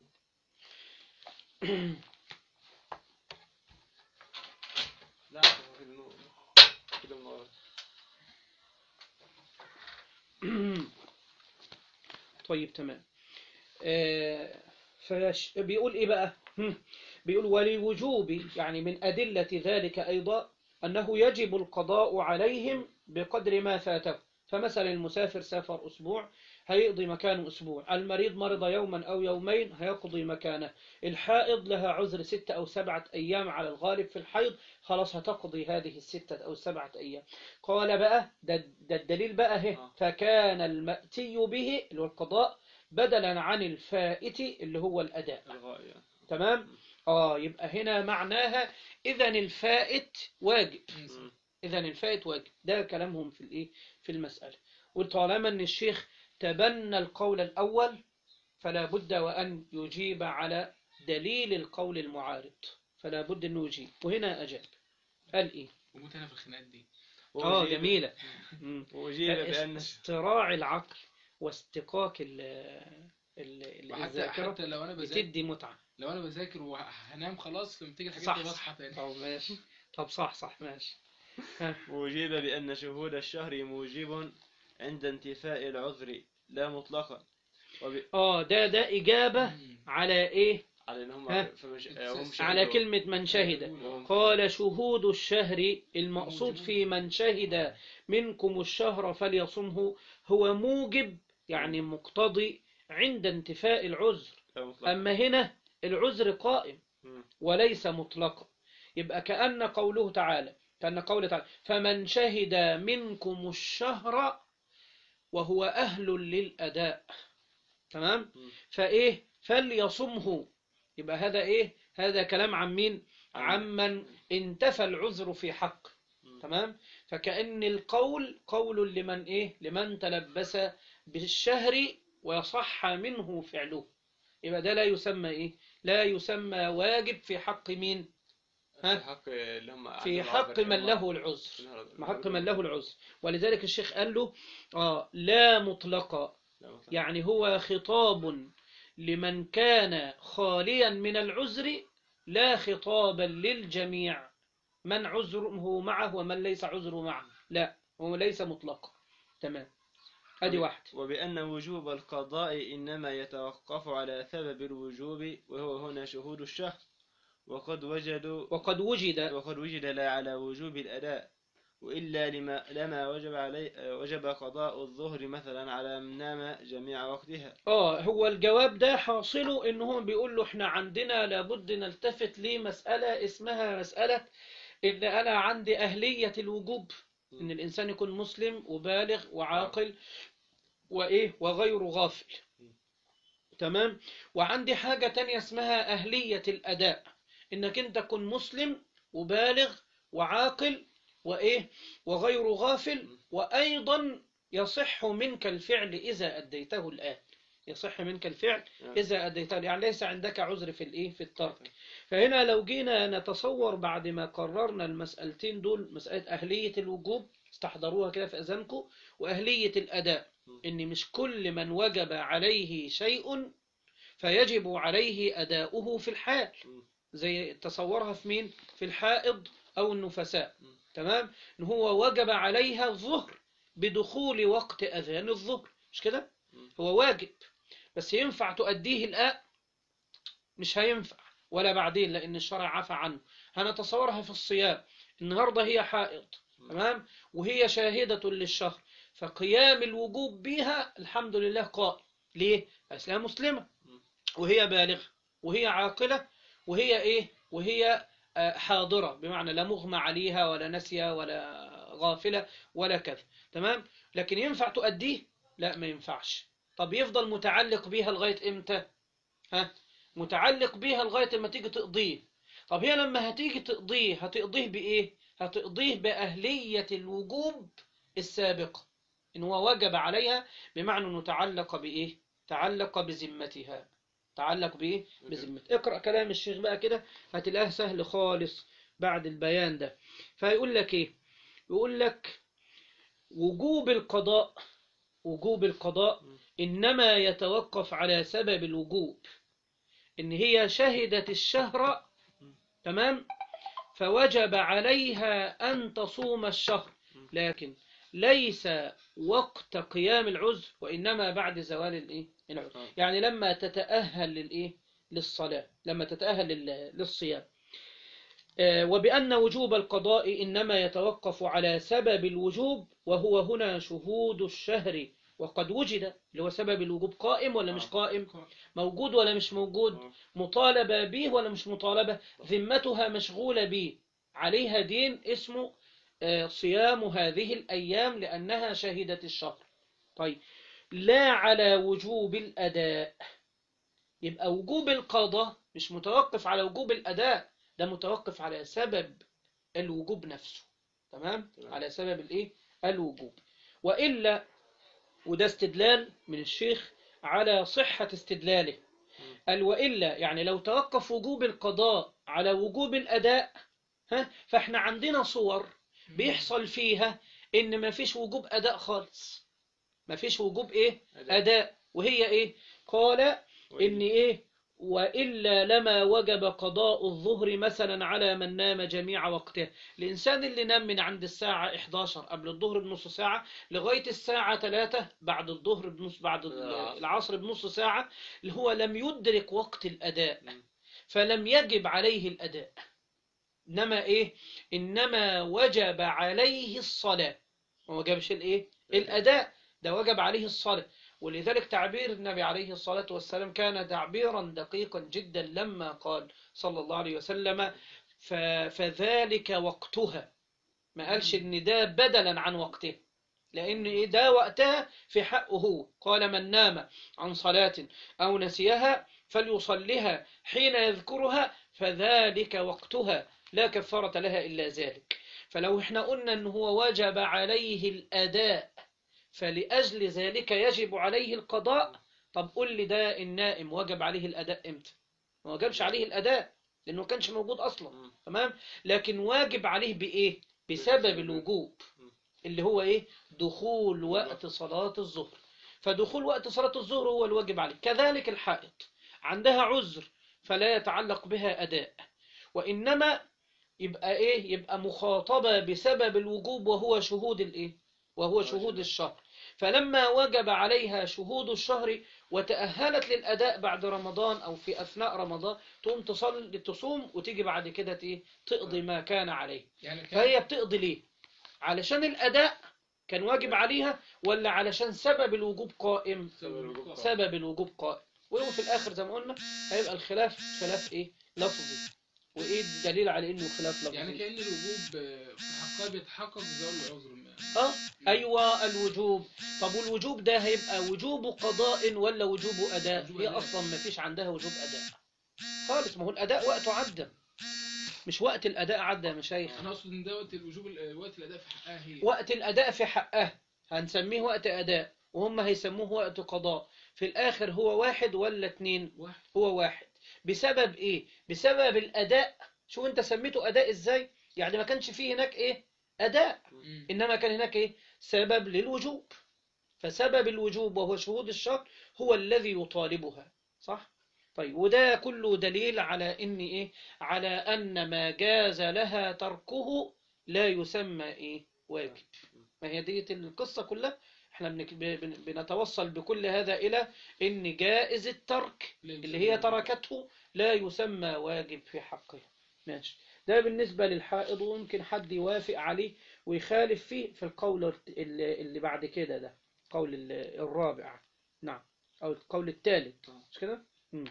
لا هو كده النور كده النور طيب تمام آه، فيش بيقول ايه بقى هم، بيقول ولوجوب يعني من أدلة ذلك أيضا أنه يجب القضاء عليهم بقدر ما فاته فمثلا المسافر سافر أسبوع هيقضي مكانه أسبوع المريض مرض يوما أو يومين هيقضي مكانه الحائض لها عذر ستة أو سبعة أيام على الغالب في الحيض خلاص هتقضي هذه الستة أو السبعة أيام قال بقى ده, ده الدليل بقى هي آه. فكان المأتي به اللي هو القضاء بدلا عن الفائت اللي هو الأداء الغائب يعني. تمام آه يبقى هنا معناها إذا الفائت واجب مم. إذا الفائت واجب ده كلامهم في الإيه في المسألة وطالما أن الشيخ تبنى القول الأول فلا بد وأن يجيب على دليل القول المعارض فلا بد أنه يجيب وهنا أجاب قال إيه وموت انا في الخناقات دي آه وأجيب- جميلة مم. وأجيب بأن استراع العقل واستقاق ال ال- وحتى الذاكرة حتى لو انا بذاكر بتدي متعة لو انا بذاكر وهنام خلاص لما تيجي الحاجات صح دي صح بصحى تاني طب ماشي طب صح صح ماشي وأجيب بأن شهود الشهر موجب عند انتفاء العذر لا مطلقا وب... اه ده ده إجابة مم. على إيه على إن هم ها؟ فمش... هم على شهدوا. كلمة من شهد وهم- قال شهود الشهر المقصود موجب. في من شهد منكم الشهر فليصمه هو موجب يعني مقتضي عند انتفاء العذر لا مطلقا. أما هنا العذر قائم مم. وليس مطلقا يبقى كأن قوله تعالى كأن قوله تعالى فمن شهد منكم الشهر وهو أهل للأداء تمام مم. فإيه فليصمه يبقى هذا إيه هذا كلام عن مين عن- عمن انتفى العذر في حق مم. تمام فكأن القول قول لمن إيه لمن تلبس بالشهر وصح منه فعله يبقى ده لا يسمى إيه لا يسمى واجب في حق مين ها؟ في حق اللي هم في عندهم حق عذر. من له العذر في حق من له العذر ولذلك الشيخ قال له آه لا مطلقا لا مطلقا. يعني هو خطاب لمن كان خاليا من العذر لا خطابا للجميع من عذره معه ومن ليس عذره معه لا هو ليس مطلقا تمام ادي واحد وبأن وجوب القضاء إنما يتوقف على سبب الوجوب وهو هنا شهود الشهر وقد وجدوا وقد وجد وقد وجد لا على وجوب الأداء وإلا لما لما وجب علي وجب قضاء الظهر مثلا على من نام جميع وقتها اه هو الجواب ده حاصله ان هو بيقول له احنا عندنا لابد نلتفت لمسألة اسمها مسألة ان انا عندي اهلية الوجوب ان الانسان يكون مسلم وبالغ وعاقل وايه وغير غافل تمام وعندي حاجة تانية اسمها اهلية الاداء انك انت تكون مسلم وبالغ وعاقل وإيه وغير غافل وأيضا يصح منك الفعل إذا أديته الآن يصح منك الفعل نعم. إذا أديته يعني ليس عندك عذر في الإيه في الترك فهنا لو جينا نتصور بعد ما قررنا المسألتين دول مسألة أهلية الوجوب استحضروها كده في أذانكم وأهلية الأداء إن مش كل من وجب عليه شيء فيجب عليه أداؤه في الحال زي تصورها في مين في الحائض أو النفساء تمام إن هو وجب عليها الظهر بدخول وقت أذان الظهر مش كده هو واجب بس ينفع تؤديه الآن مش هينفع ولا بعدين لأن الشرع عفى عنه هنتصورها في الصيام النهاردة هي حائض تمام وهي شاهدة للشهر فقيام الوجوب بها الحمد لله قائم ليه؟ أصلها مسلمة وهي بالغة وهي عاقلة وهي إيه؟ وهي آه، حاضرة بمعنى لا مغمى عليها ولا نسية ولا غافلة ولا كذا تمام؟ لكن ينفع تؤديه؟ لا ما ينفعش طب يفضل متعلق بيها لغاية إمتى؟ ها؟ متعلق بيها لغاية ما تيجي تقضيه طب هي لما هتيجي تقضيه هتقضيه بإيه؟ هتقضيه بأهلية الوجوب السابقة إن هو وجب عليها بمعنى أنه تعلق بإيه؟ تعلق بذمتها تعلق بإيه؟ بذمتها اقرأ كلام الشيخ بقى كده هتلاقيه سهل خالص بعد البيان ده فيقول لك إيه؟ يقول لك وجوب القضاء وجوب القضاء إنما يتوقف على سبب الوجوب إن هي شهدت الشهر تمام فوجب عليها أن تصوم الشهر لكن ليس وقت قيام العذر وإنما بعد زوال الإيه؟ العذر يعني لما تتأهل للإيه؟ للصلاة لما تتأهل لل- للصيام آه، وبأن وجوب القضاء إنما يتوقف على سبب الوجوب وهو هنا شهود الشهر وقد وجد اللي هو سبب الوجوب قائم ولا مش آه. قائم موجود ولا مش موجود آه. مطالبة به ولا مش مطالبة ذمتها مشغولة به عليها دين اسمه آه، صيام هذه الأيام لأنها شهدت الشهر طيب لا على وجوب الأداء يبقى وجوب القضاء مش متوقف على وجوب الأداء ده متوقف على سبب الوجوب نفسه تمام تمام. على سبب الايه الوجوب وإلا وده استدلال من الشيخ على صحة استدلاله قال وإلا يعني لو توقف وجوب القضاء على وجوب الأداء ها فاحنا عندنا صور بيحصل فيها إن ما فيش وجوب أداء خالص ما فيش وجوب إيه أداء. أداء وهي إيه قال إن إيه وإلا لما وجب قضاء الظهر مثلا على من نام جميع وقته الإنسان اللي نام من عند الساعة 11 قبل الظهر بنص ساعة لغاية الساعة 3 بعد الظهر بنص بعد العصر. العصر بنص ساعة اللي هو لم يدرك وقت الأداء مم. فلم يجب عليه الأداء إنما إيه إنما وجب عليه الصلاة ما وجبش الإيه الأداء ده وجب عليه الصلاة ولذلك تعبير النبي عليه الصلاة والسلام كان تعبيرا دقيقا جدا لما قال صلى الله عليه وسلم ف- فذلك وقتها ما قالش ان ده بدلا عن وقته لان إيه ده وقتها في حقه هو قال من نام عن صلاة او نسيها فليصلها حين يذكرها فذلك وقتها لا كفارة لها الا ذلك فلو احنا قلنا ان هو وجب عليه الاداء فلأجل ذلك يجب عليه القضاء طب قل لي ده النائم وجب عليه الأداء امتى ما وجبش عليه الأداء لأنه كانش موجود أصلا مم. تمام لكن واجب عليه بإيه بسبب الوجوب اللي هو إيه دخول وقت صلاة الظهر فدخول وقت صلاة الظهر هو الواجب عليه كذلك الحائض عندها عذر فلا يتعلق بها أداء وإنما يبقى إيه يبقى مخاطبة بسبب الوجوب وهو شهود الإيه وهو شهود الشهر فلما وجب عليها شهود الشهر وتأهلت للأداء بعد رمضان أو في أثناء رمضان تقوم تصلي تصوم وتيجي بعد كده إيه تقضي ما كان عليه يعني كان فهي بتقضي ليه علشان الأداء كان واجب عليها ولا علشان سبب الوجوب قائم سبب سبب الوجوب قائم وهو في الآخر زي ما قلنا هيبقى الخلاف خلاف إيه لفظي وإيه الدليل على إنه خلاف لفظي يعني كأن الوجوب آه، في حقها بيتحقق بزوال العذر ما- اه ايوه الوجوب طب والوجوب ده هيبقى وجوب قضاء ولا وجوب اداء وجوب هي أداء. اصلا ما فيش عندها وجوب اداء خالص ما هو الاداء وقته عدى مش وقت الأداء عدى يا مشايخ انا اقصد ان ده وقت الوجوب ال- وقت الاداء في حقها هي وقت الأداء في حقها هنسميه وقت أداء وهم هيسموه وقت قضاء في الآخر هو واحد ولا اتنين واحد هو واحد بسبب إيه بسبب الأداء شو أنت سميته أداء إزاي يعني ما كانش فيه هناك إيه أداء مم. إنما كان هناك إيه سبب للوجوب فسبب الوجوب وهو شهود الشهر هو الذي يطالبها صح طيب وده كله دليل على إن إيه على أن ما جاز لها تركه لا يسمى إيه واجب ما هي دي القصة كلها احنا بنك- بن- بنتوصل بكل هذا إلى إن جائز الترك لا اللي يسمى هي واجب. تركته لا يسمى واجب في حقها ماشي ده بالنسبة للحائض ويمكن حد يوافق عليه ويخالف فيه في القول اللي اللي بعد كده ده القول ال- الرابع نعم أو القول الثالث مش كده؟ مم.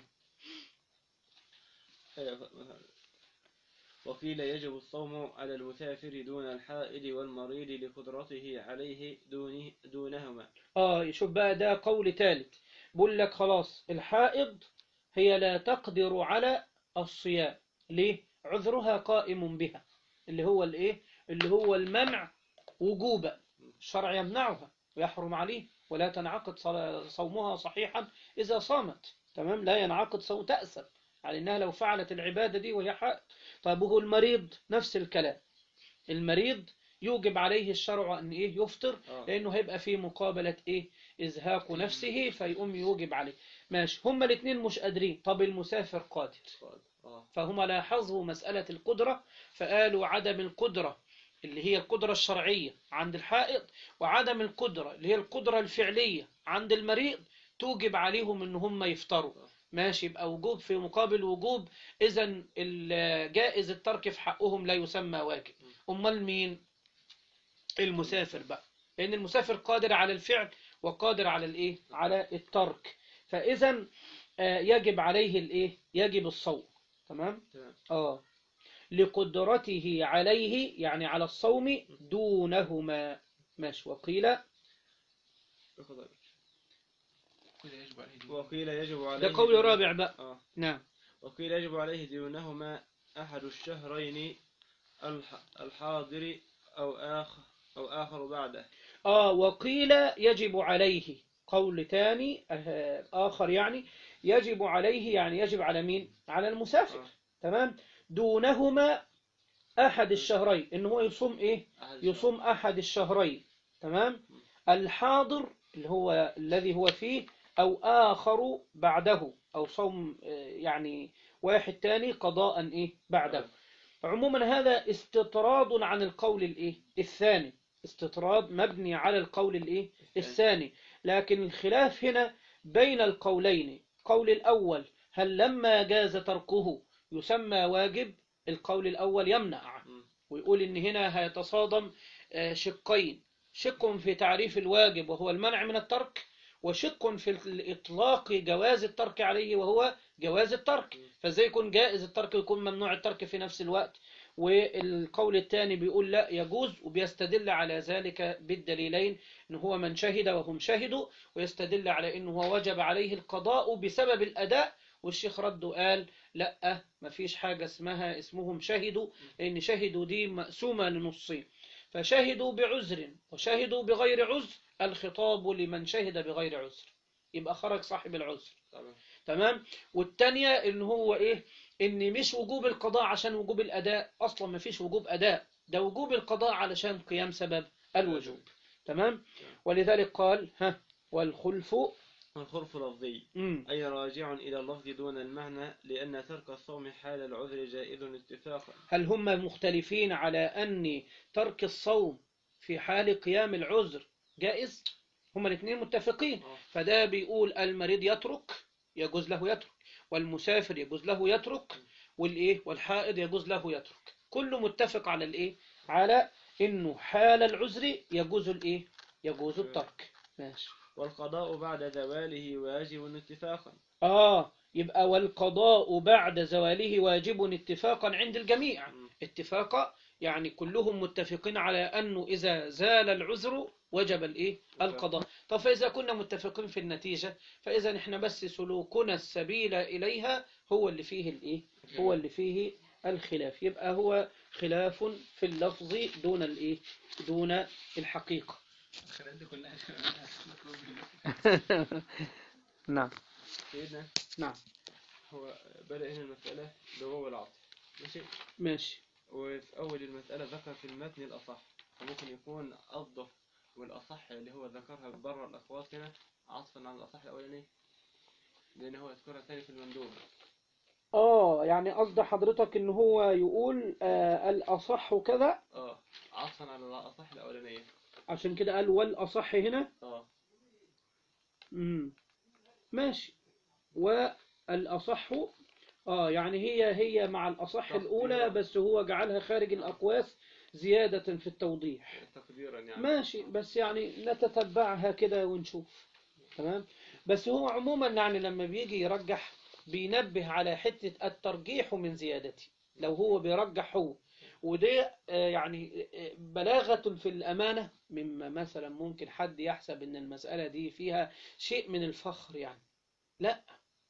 وقيل يجب الصوم على المسافر دون الحائض والمريض لقدرته عليه دونه دونهما اه يشوف بقى ده قول ثالث بقول لك خلاص الحائض هي لا تقدر على الصيام ليه عذرها قائم بها اللي هو الايه اللي هو المنع وجوبا الشرع يمنعها ويحرم عليه ولا تنعقد صلا- صومها صحيحا إذا صامت تمام لا ينعقد صوم تأسف على إنها لو فعلت العبادة دي وهي حائض طيب وهو المريض نفس الكلام المريض يوجب عليه الشرع أن إيه يفطر آه. لأنه هيبقى في مقابلة إيه إزهاق نفسه فيقوم يوجب عليه ماشي هما الاثنين مش قادرين طب المسافر قادر آه. فهم لاحظوا مسألة القدرة فقالوا عدم القدرة اللي هي القدرة الشرعية عند الحائض وعدم القدرة اللي هي القدرة الفعلية عند المريض توجب عليهم ان هم يفطروا ماشي يبقى وجوب في مقابل وجوب اذا جائز الترك في حقهم لا يسمى واجب امال مين المسافر بقى لان المسافر قادر على الفعل وقادر على الايه على الترك فاذا آه، يجب عليه الايه يجب الصوم تمام تمام. اه لقدرته عليه يعني على الصوم دونهما ماشي وقيل كده يجب عليه دي. وقيل يجب عليه ده قول دون- رابع بقى آه. نعم وقيل يجب عليه دونهما أحد الشهرين الح- الحاضر أو آخر أو آخر بعده اه وقيل يجب عليه قول تاني آه، آخر يعني يجب عليه يعني يجب على مين على المسافر آه. تمام دونهما أحد الشهرين إن هو يصوم إيه أحد يصوم أحد الشهرين تمام الحاضر اللي هو الذي هو فيه أو آخر بعده أو صوم آه، يعني واحد تاني قضاء إيه بعده عموما هذا استطراد عن القول الإيه الثاني استطراد مبني على القول الإيه الثاني لكن الخلاف هنا بين القولين القول الأول هل لما جاز تركه يسمى واجب القول الأول يمنع مم. ويقول إن هنا هيتصادم آه، شقين شق في تعريف الواجب وهو المنع من الترك وشق في الإطلاق جواز الترك عليه وهو جواز الترك فازاي يكون جائز الترك ويكون ممنوع الترك في نفس الوقت والقول الثاني بيقول لا يجوز وبيستدل على ذلك بالدليلين ان هو من شهد وهم شهدوا ويستدل على انه هو وجب عليه القضاء بسبب الاداء والشيخ رد قال لا مفيش حاجة اسمها اسمهم شهدوا لان شهدوا دي مقسومة لنصين فشهدوا بعذر وشهدوا بغير عذر الخطاب لمن شهد بغير عذر يبقى خرج صاحب العذر طبعا. تمام والتانية ان هو ايه ان مش وجوب القضاء عشان وجوب الاداء اصلا ما فيش وجوب اداء ده وجوب القضاء علشان قيام سبب الوجوب تمام ولذلك قال ها والخلف والخلف لفظي مم. أي راجع إلى اللفظ دون المعنى لأن ترك الصوم حال العذر جائز اتفاقا هل هم مختلفين على ان ترك الصوم في حال قيام العذر جائز هما الاثنين متفقين آه. فده بيقول المريض يترك يجوز له يترك والمسافر يجوز له يترك والايه والحائض يجوز له يترك كله متفق على الايه على انه حال العذر يجوز الايه يجوز الترك ماشي والقضاء بعد زواله واجب اتفاقا اه يبقى والقضاء بعد زواله واجب اتفاقا عند الجميع مم. اتفاقا يعني كلهم متفقين على أنه إذا زال العذر وجب الإيه؟ القضاء طب فإذا كنا متفقين في النتيجة فإذا إحنا بس سلوكنا السبيل إليها هو اللي فيه الإيه؟ هو اللي فيه الخلاف يبقى هو خلاف في اللفظ دون الايه دون الحقيقة الخلايا دي كلها نعم سيدنا نعم هو بدأ هنا المسألة بواو العطف ماشي ماشي وفي أول المسألة ذكر في المتن الأصح فممكن يكون قصده والأصح اللي هو ذكرها بره الأخوات هنا عطفا على الأصح الأولاني لأن هو يذكرها تاني في المندوب اه يعني قصد حضرتك ان هو يقول آه الاصح كذا اه عطفا على الأصح الأولانية عشان كده قال والاصح هنا اه امم ماشي والأصح اه يعني هي هي مع الأصح تقديرا. الأولى بس هو جعلها خارج الأقواس زيادة في التوضيح تقديرا يعني ماشي بس يعني نتتبعها كده ونشوف تمام بس هو عموما يعني لما بيجي يرجح بينبه على حتة الترجيح من زيادته لو هو بيرجح هو وده آه، يعني آه، بلاغة في الأمانة مما مثلا ممكن حد يحسب إن المسألة دي فيها شيء من الفخر يعني لا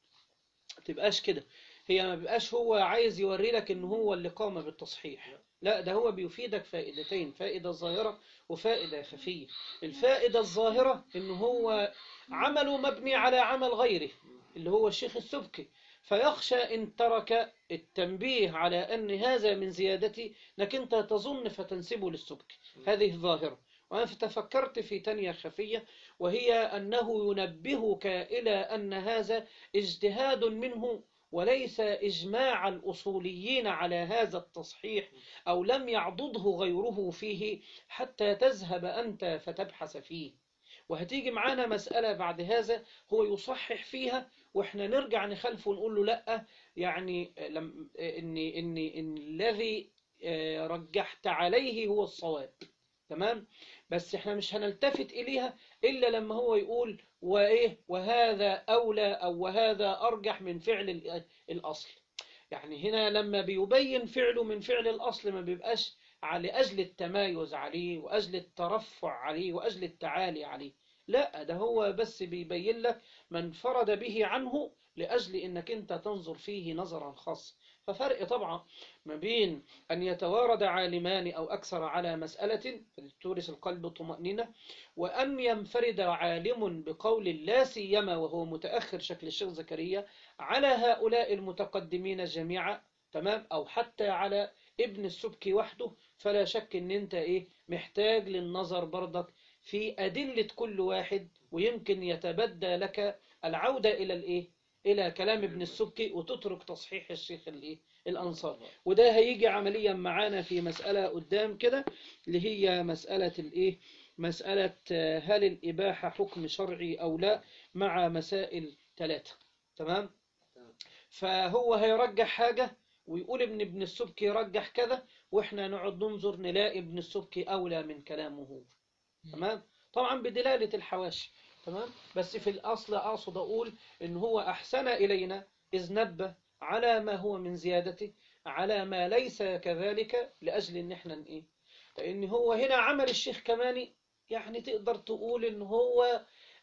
تبقاش كده هي ما بيبقاش هو عايز يوري لك إن هو اللي قام بالتصحيح لا ده هو بيفيدك فائدتين فائدة ظاهرة وفائدة خفية الفائدة الظاهرة إن هو عمله مبني على عمل غيره اللي هو الشيخ السبكي فيخشى إن ترك التنبيه على أن هذا من زيادتي أنك أنت تظن فتنسبه للسبكي هذه ظاهرة وأنا تفكرت في تانية خفية وهي أنه ينبهك إلى أن هذا اجتهاد منه وليس إجماع الأصوليين على هذا التصحيح أو لم يعضده غيره فيه حتى تذهب أنت فتبحث فيه وهتيجي معانا مسألة بعد هذا هو يصحح فيها واحنا نرجع نخلفه ونقول له لا يعني لم ان ان ان الذي آه، رجحت عليه هو الصواب تمام بس احنا مش هنلتفت اليها الا لما هو يقول وايه وهذا اولى او وهذا ارجح من فعل ال- الاصل يعني هنا لما بيبين فعله من فعل الاصل ما بيبقاش على اجل التمايز عليه واجل الترفع عليه واجل التعالي عليه لا ده هو بس بيبين لك ما انفرد به عنه لأجل أنك أنت تنظر فيه نظرا خاصا ففرق طبعا ما بين أن يتوارد عالمان أو أكثر على مسألة تورث القلب طمأنينة وأن ينفرد عالم بقول لا سيما وهو متأخر شكل الشيخ زكريا على هؤلاء المتقدمين جميعا تمام أو حتى على ابن السبكي وحده فلا شك أن أنت إيه محتاج للنظر برضك في أدلة كل واحد ويمكن يتبدى لك العودة إلى الإيه إلى كلام ابن السبكي وتترك تصحيح الشيخ الإيه الأنصار وده هيجي عمليا معانا في مسألة قدام كده اللي هي مسألة الإيه مسألة آه، هل الإباحة حكم شرعي أو لا مع مسائل ثلاثة تمام تمام. فهو هيرجح حاجة ويقول ابن ابن السبكي يرجح كذا واحنا نقعد ننظر نلاقي ابن السبكي أولى من كلامه هو تمام طبعا بدلالة الحواشي تمام بس في الأصل أقصد أقول إن هو أحسن إلينا إذ نبه على ما هو من زيادته على ما ليس كذلك لأجل إن إحنا إيه لأن هو هنا عمل الشيخ كماني يعني تقدر تقول إن هو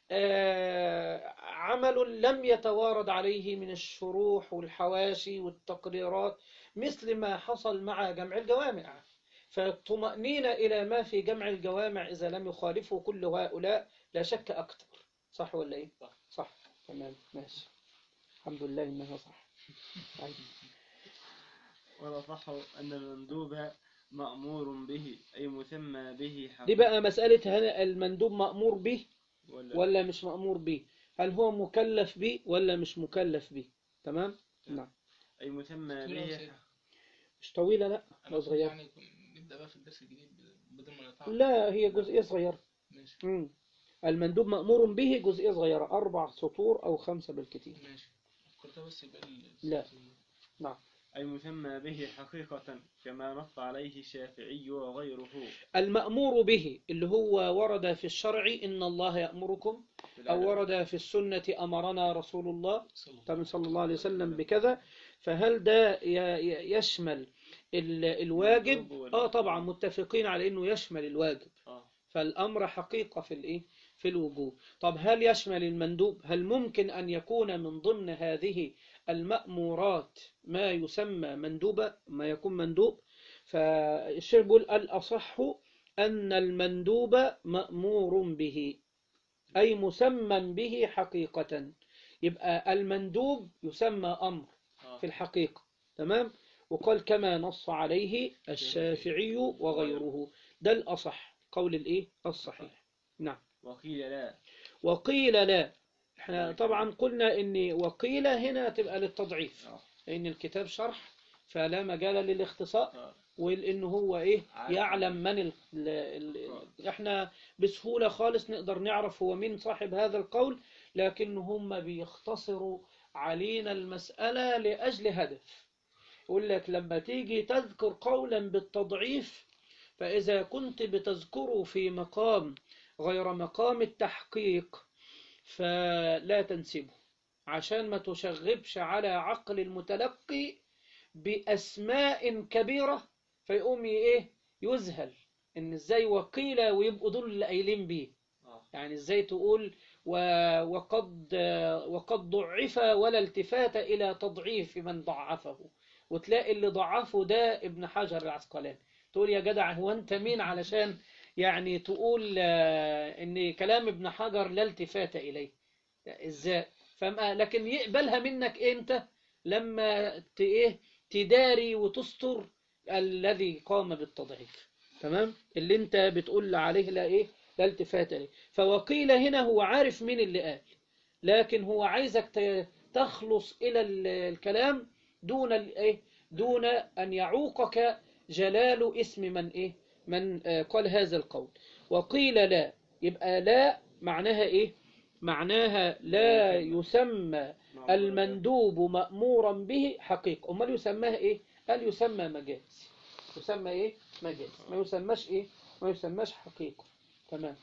آه، عمل لم يتوارد عليه من الشروح والحواشي والتقريرات مثل ما حصل مع جمع الجوامع فالطمأنينة إلى ما في جمع الجوامع إذا لم يخالفه كل هؤلاء لا شك أكثر صح ولا إيه؟ صح. صح تمام ماشي الحمد لله إنها صح طيب. والأصح أن المندوب مأمور به أي مسمى به حق دي بقى مسألة هل المندوب مأمور به ولا, ولا مش مأمور به هل هو مكلف به ولا مش مكلف به تمام نعم أي مسمى طويلة به وسيدة. مش طويلة لا أنا لا كنت صغيرة يعني كن- نبدأ بقى في الدرس الجديد بدل ما نتعب لا هي جزئية صغيرة ماشي مم. المندوب مأمور به جزئية صغيرة أربع سطور أو خمسة بالكثير ماشي فكرتها بس يبقى ال- لا. نعم أي مسمى به حقيقة كما نص عليه الشافعي وغيره المأمور به اللي هو ورد في الشرع إن الله يأمركم في أو العلم. ورد في السنة أمرنا رسول الله صلى الله صلى الله عليه وسلم بكذا فهل ده ي- ي- يشمل ال- الواجب المندوب ولا- آه طبعا متفقين على إنه يشمل الواجب آه. فالأمر حقيقة في الإيه في الوجوب طب هل يشمل المندوب هل ممكن أن يكون من ضمن هذه المأمورات ما يسمى مندوبة ما يكون مندوب فالشيخ بيقول الأصح أن المندوب مأمور به أي مسمى به حقيقة يبقى المندوب يسمى أمر آه. في الحقيقة تمام وقال كما نص عليه الشافعي وغيره ده الأصح قول الإيه الصحيح نعم وقيل لا وقيل لا احنا طبعا قلنا ان وقيل هنا تبقى للتضعيف آه. لان الكتاب شرح فلا مجال للاختصاء آه. ولان هو ايه عالم. يعلم من ال ال ال احنا بسهولة خالص نقدر نعرف هو مين صاحب هذا القول لكن هم بيختصروا علينا المسألة لأجل هدف يقول لك لما تيجي تذكر قولا بالتضعيف فإذا كنت بتذكره في مقام غير مقام التحقيق فلا تنسبه عشان ما تشغبش على عقل المتلقي بأسماء كبيرة فيقوم ايه يذهل ان ازاي وقيل ويبقوا دول اللي قايلين بيه آه. يعني ازاي تقول و- وقد وقد ضعف ولا التفات الى تضعيف من ضعفه وتلاقي اللي ضعفه ده ابن حجر العسقلاني تقول يا جدع هو انت مين علشان يعني تقول آه، ان كلام ابن حجر لا التفات اليه ازاي فما لكن يقبلها منك انت لما ت- ايه تداري وتستر الذي قام بالتضعيف تمام اللي انت بتقول عليه لا ايه لا التفات اليه فوقيل هنا هو عارف مين اللي قال لكن هو عايزك ت- تخلص الى ال- الكلام دون الايه دون ان يعوقك جلال اسم من ايه من آه، قال هذا القول وقيل لا يبقى لا معناها ايه معناها لا يسمى المندوب مأمورا به حقيقة أمال يسماها إيه؟ قال يسمى مجاز يسمى إيه؟ مجاز ما يسماش إيه؟ ما يسماش حقيقة تمام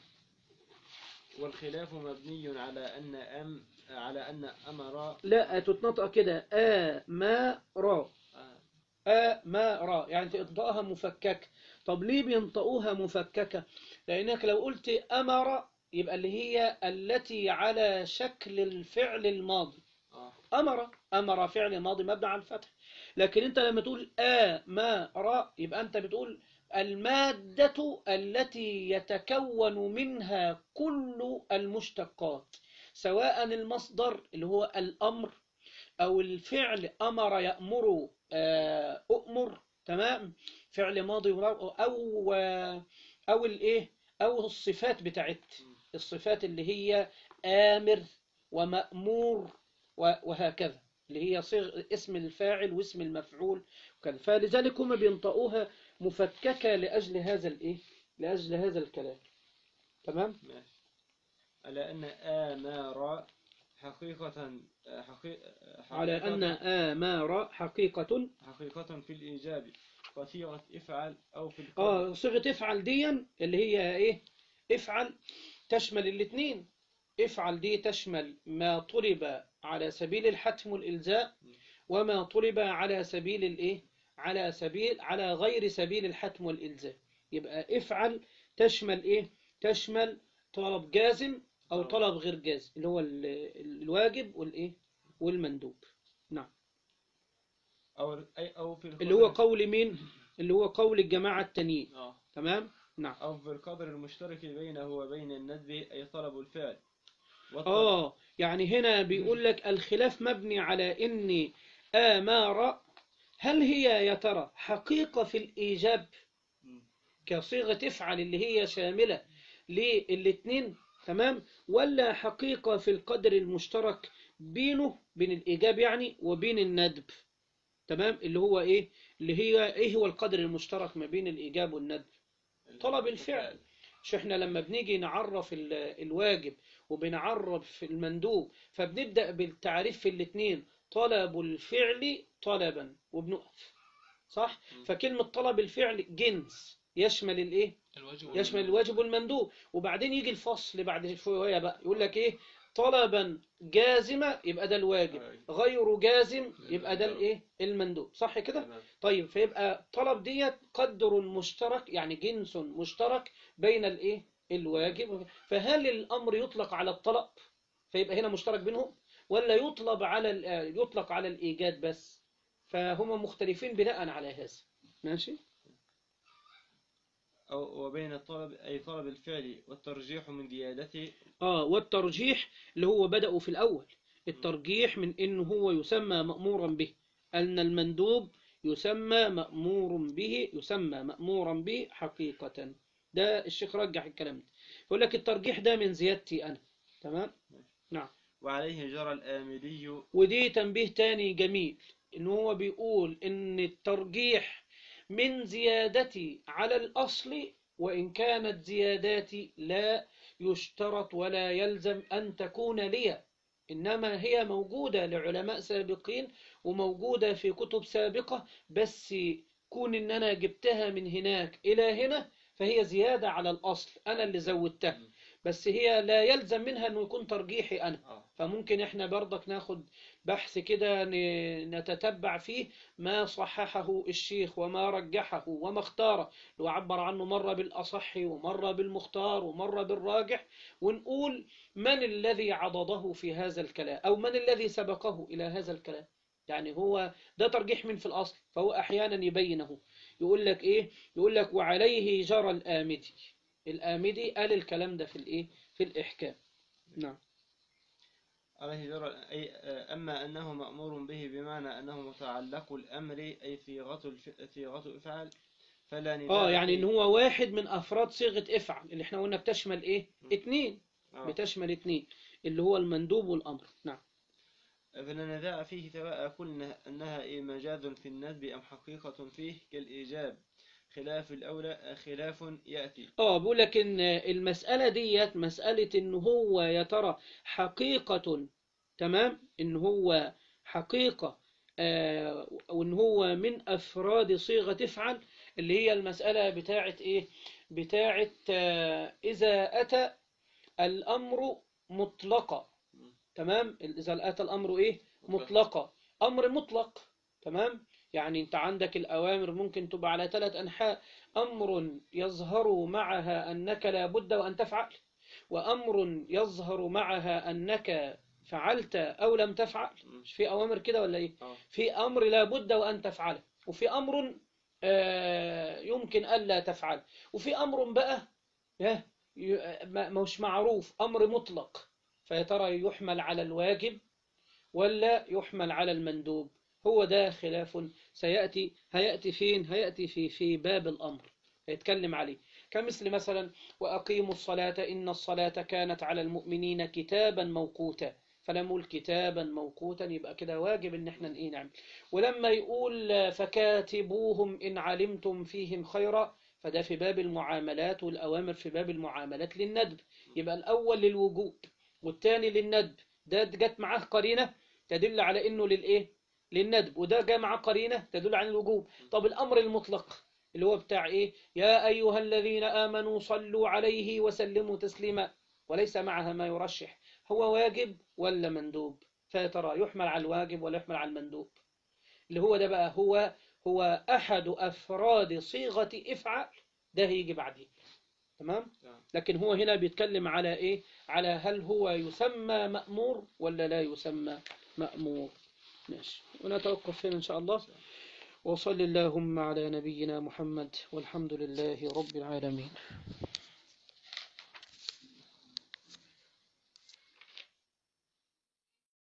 والخلاف مبني على أن أم على أن أمر لا تتنطق كده آ ما را آه. آ ما را يعني تنطقها مفككة طب ليه بينطقوها مفككة لأنك لو قلت أمر يبقى اللي هي التي على شكل الفعل الماضي آه. أمر أمر فعل ماضي مبني على الفتح لكن أنت لما تقول آمر يبقى أنت بتقول المادة التي يتكون منها كل المشتقات سواء المصدر اللي هو الأمر أو الفعل أمر يأمر آه، أؤمر تمام فعل ماضي أو آه، أو الإيه أو الصفات بتاعت الصفات اللي هي آمر ومأمور و- وهكذا اللي هي صيغ اسم الفاعل واسم المفعول وكذا فلذلك هم بينطقوها مفككة لأجل هذا الإيه لأجل هذا الكلام تمام ماشي على أن آمار حقيقة حقيقة على أن آمار حقيقة حقيقة في الإيجاب كثيرة افعل أو في القول آه صيغة افعل دي اللي هي إيه افعل تشمل الاثنين افعل دي تشمل ما طلب على سبيل الحتم والإلزاء وما طلب على سبيل الإيه على سبيل على غير سبيل الحتم والإلزاء يبقى افعل تشمل إيه تشمل طلب جازم أو آه. طلب غير جازم اللي هو ال- ال- الواجب والإيه والمندوب أو أي أو في القدر اللي هو قول مين اللي هو قول الجماعة التانيين آه. تمام نعم أو في القدر المشترك بينه وبين الندب أي طلب الفعل والطلب- آه يعني هنا بيقول لك الخلاف مبني على إن آمار هل هي يا ترى حقيقة في الإيجاب مم. كصيغة افعل اللي هي شاملة للاثنين تمام ولا حقيقة في القدر المشترك بينه بين الإيجاب يعني وبين الندب تمام اللي هو إيه اللي هي إيه هو القدر المشترك ما بين الإيجاب والندب طلب الفعل مش احنا لما بنيجي نعرف ال- الواجب وبنعرف المندوب فبنبدأ بالتعريف في الاثنين طلب الفعل طلبا وبنقف صح م. فكلمة طلب الفعل جنس يشمل الايه الواجب يشمل الواجب والمندوب وبعدين يجي الفصل بعد شوية بقى يقول لك ايه طلبا جازمة يبقى ده الواجب غير جازم يبقى ده الايه المندوب صح كده تمام. طيب فيبقى طلب ديت قدر مشترك يعني جنس مشترك بين الايه الواجب فهل الأمر يطلق على الطلب فيبقى هنا مشترك بينهم ولا يطلب على ال- يطلق على الإيجاد بس فهم مختلفين بناء على هذا ماشي أو وبين الطلب أي طلب الفعل والترجيح من زيادته آه والترجيح اللي هو بدأوا في الأول الترجيح من إنه هو يسمى مأمورا به أن المندوب يسمى مأمور به يسمى مأمورا به حقيقة ده الشيخ رجح الكلام ده يقول لك الترجيح ده من زيادتي أنا تمام نعم وعليه جرى الآملي ودي تنبيه تاني جميل إن هو بيقول إن الترجيح من زيادتي على الأصل وإن كانت زياداتي لا يشترط ولا يلزم أن تكون لي إنما هي موجودة لعلماء سابقين وموجودة في كتب سابقة بس كون إن أنا جبتها من هناك إلى هنا فهي زيادة على الأصل أنا اللي زودتها بس هي لا يلزم منها أنه يكون ترجيحي أنا آه. فممكن احنا برضك ناخد بحث كده ن- نتتبع فيه ما صححه الشيخ وما رجحه وما اختاره لو عبر عنه مرة بالأصح ومرة بالمختار ومرة بالراجح ونقول من الذي عضده في هذا الكلام أو من الذي سبقه إلى هذا الكلام يعني هو ده ترجيح من في الأصل فهو أحيانا يبينه يقول لك إيه يقول لك وعليه جرى الآمدي الآمدي قال الكلام ده في الإيه في الإحكام نعم عليه جرى أي آه، أما أنه مأمور به بمعنى أنه متعلق الأمر أي صيغة الف... صيغة افعل فلا نداء اه يعني فيه. ان هو واحد من افراد صيغه افعل اللي احنا قلنا بتشمل ايه م. اتنين آه. بتشمل اتنين اللي هو المندوب والامر نعم فلا نداء فيه سواء قلنا أنها إيه مجاز في النسب أم حقيقة فيه كالإيجاب خلاف الأولى خلاف يأتي اه بقول لك ان المساله ديت مساله ان هو يا ترى حقيقه تمام ان هو حقيقه آه وان هو من افراد صيغه افعل اللي هي المساله بتاعه ايه بتاعه آه اذا اتى الامر مطلقا تمام اذا اتى الامر ايه مطلقا امر مطلق تمام يعني انت عندك الاوامر ممكن تبقى على ثلاث انحاء امر يظهر معها انك لا بد وان تفعل وامر يظهر معها انك فعلت او لم تفعل مش في اوامر كده ولا ايه آه. في امر لا بد وان تفعله وفي امر آه، يمكن الا تفعل وفي امر بقى ها، ي- ما- مش معروف امر مطلق فيا ترى يحمل على الواجب ولا يحمل على المندوب هو ده خلاف سيأتي هيأتي فين هيأتي في في باب الأمر هيتكلم عليه كمثل مثلا وأقيموا الصلاة إن الصلاة كانت على المؤمنين كتابا موقوتا فلما يقول كتابا موقوتا يبقى كده واجب ان احنا ايه نعمل ولما يقول فكاتبوهم ان علمتم فيهم خيرا فده في باب المعاملات والأوامر في باب المعاملات للندب يبقى الأول للوجوب والثاني للندب ده جت معاه قرينة تدل على انه للايه للندب وده جاء معاه قرينة تدل على الوجوب طب الامر المطلق اللي هو بتاع ايه يا ايها الذين امنوا صلوا عليه وسلموا تسليما وليس معها ما يرشح هو واجب ولا مندوب فترى يحمل على الواجب ولا يحمل على المندوب اللي هو ده بقى هو هو احد افراد صيغة افعل ده هيجي بعدين تمام تمام. لكن هو هنا بيتكلم على ايه على هل هو يسمى مأمور ولا لا يسمى مأمور ماشي ونتوقف هنا إن شاء الله وصل اللهم على نبينا محمد والحمد لله رب العالمين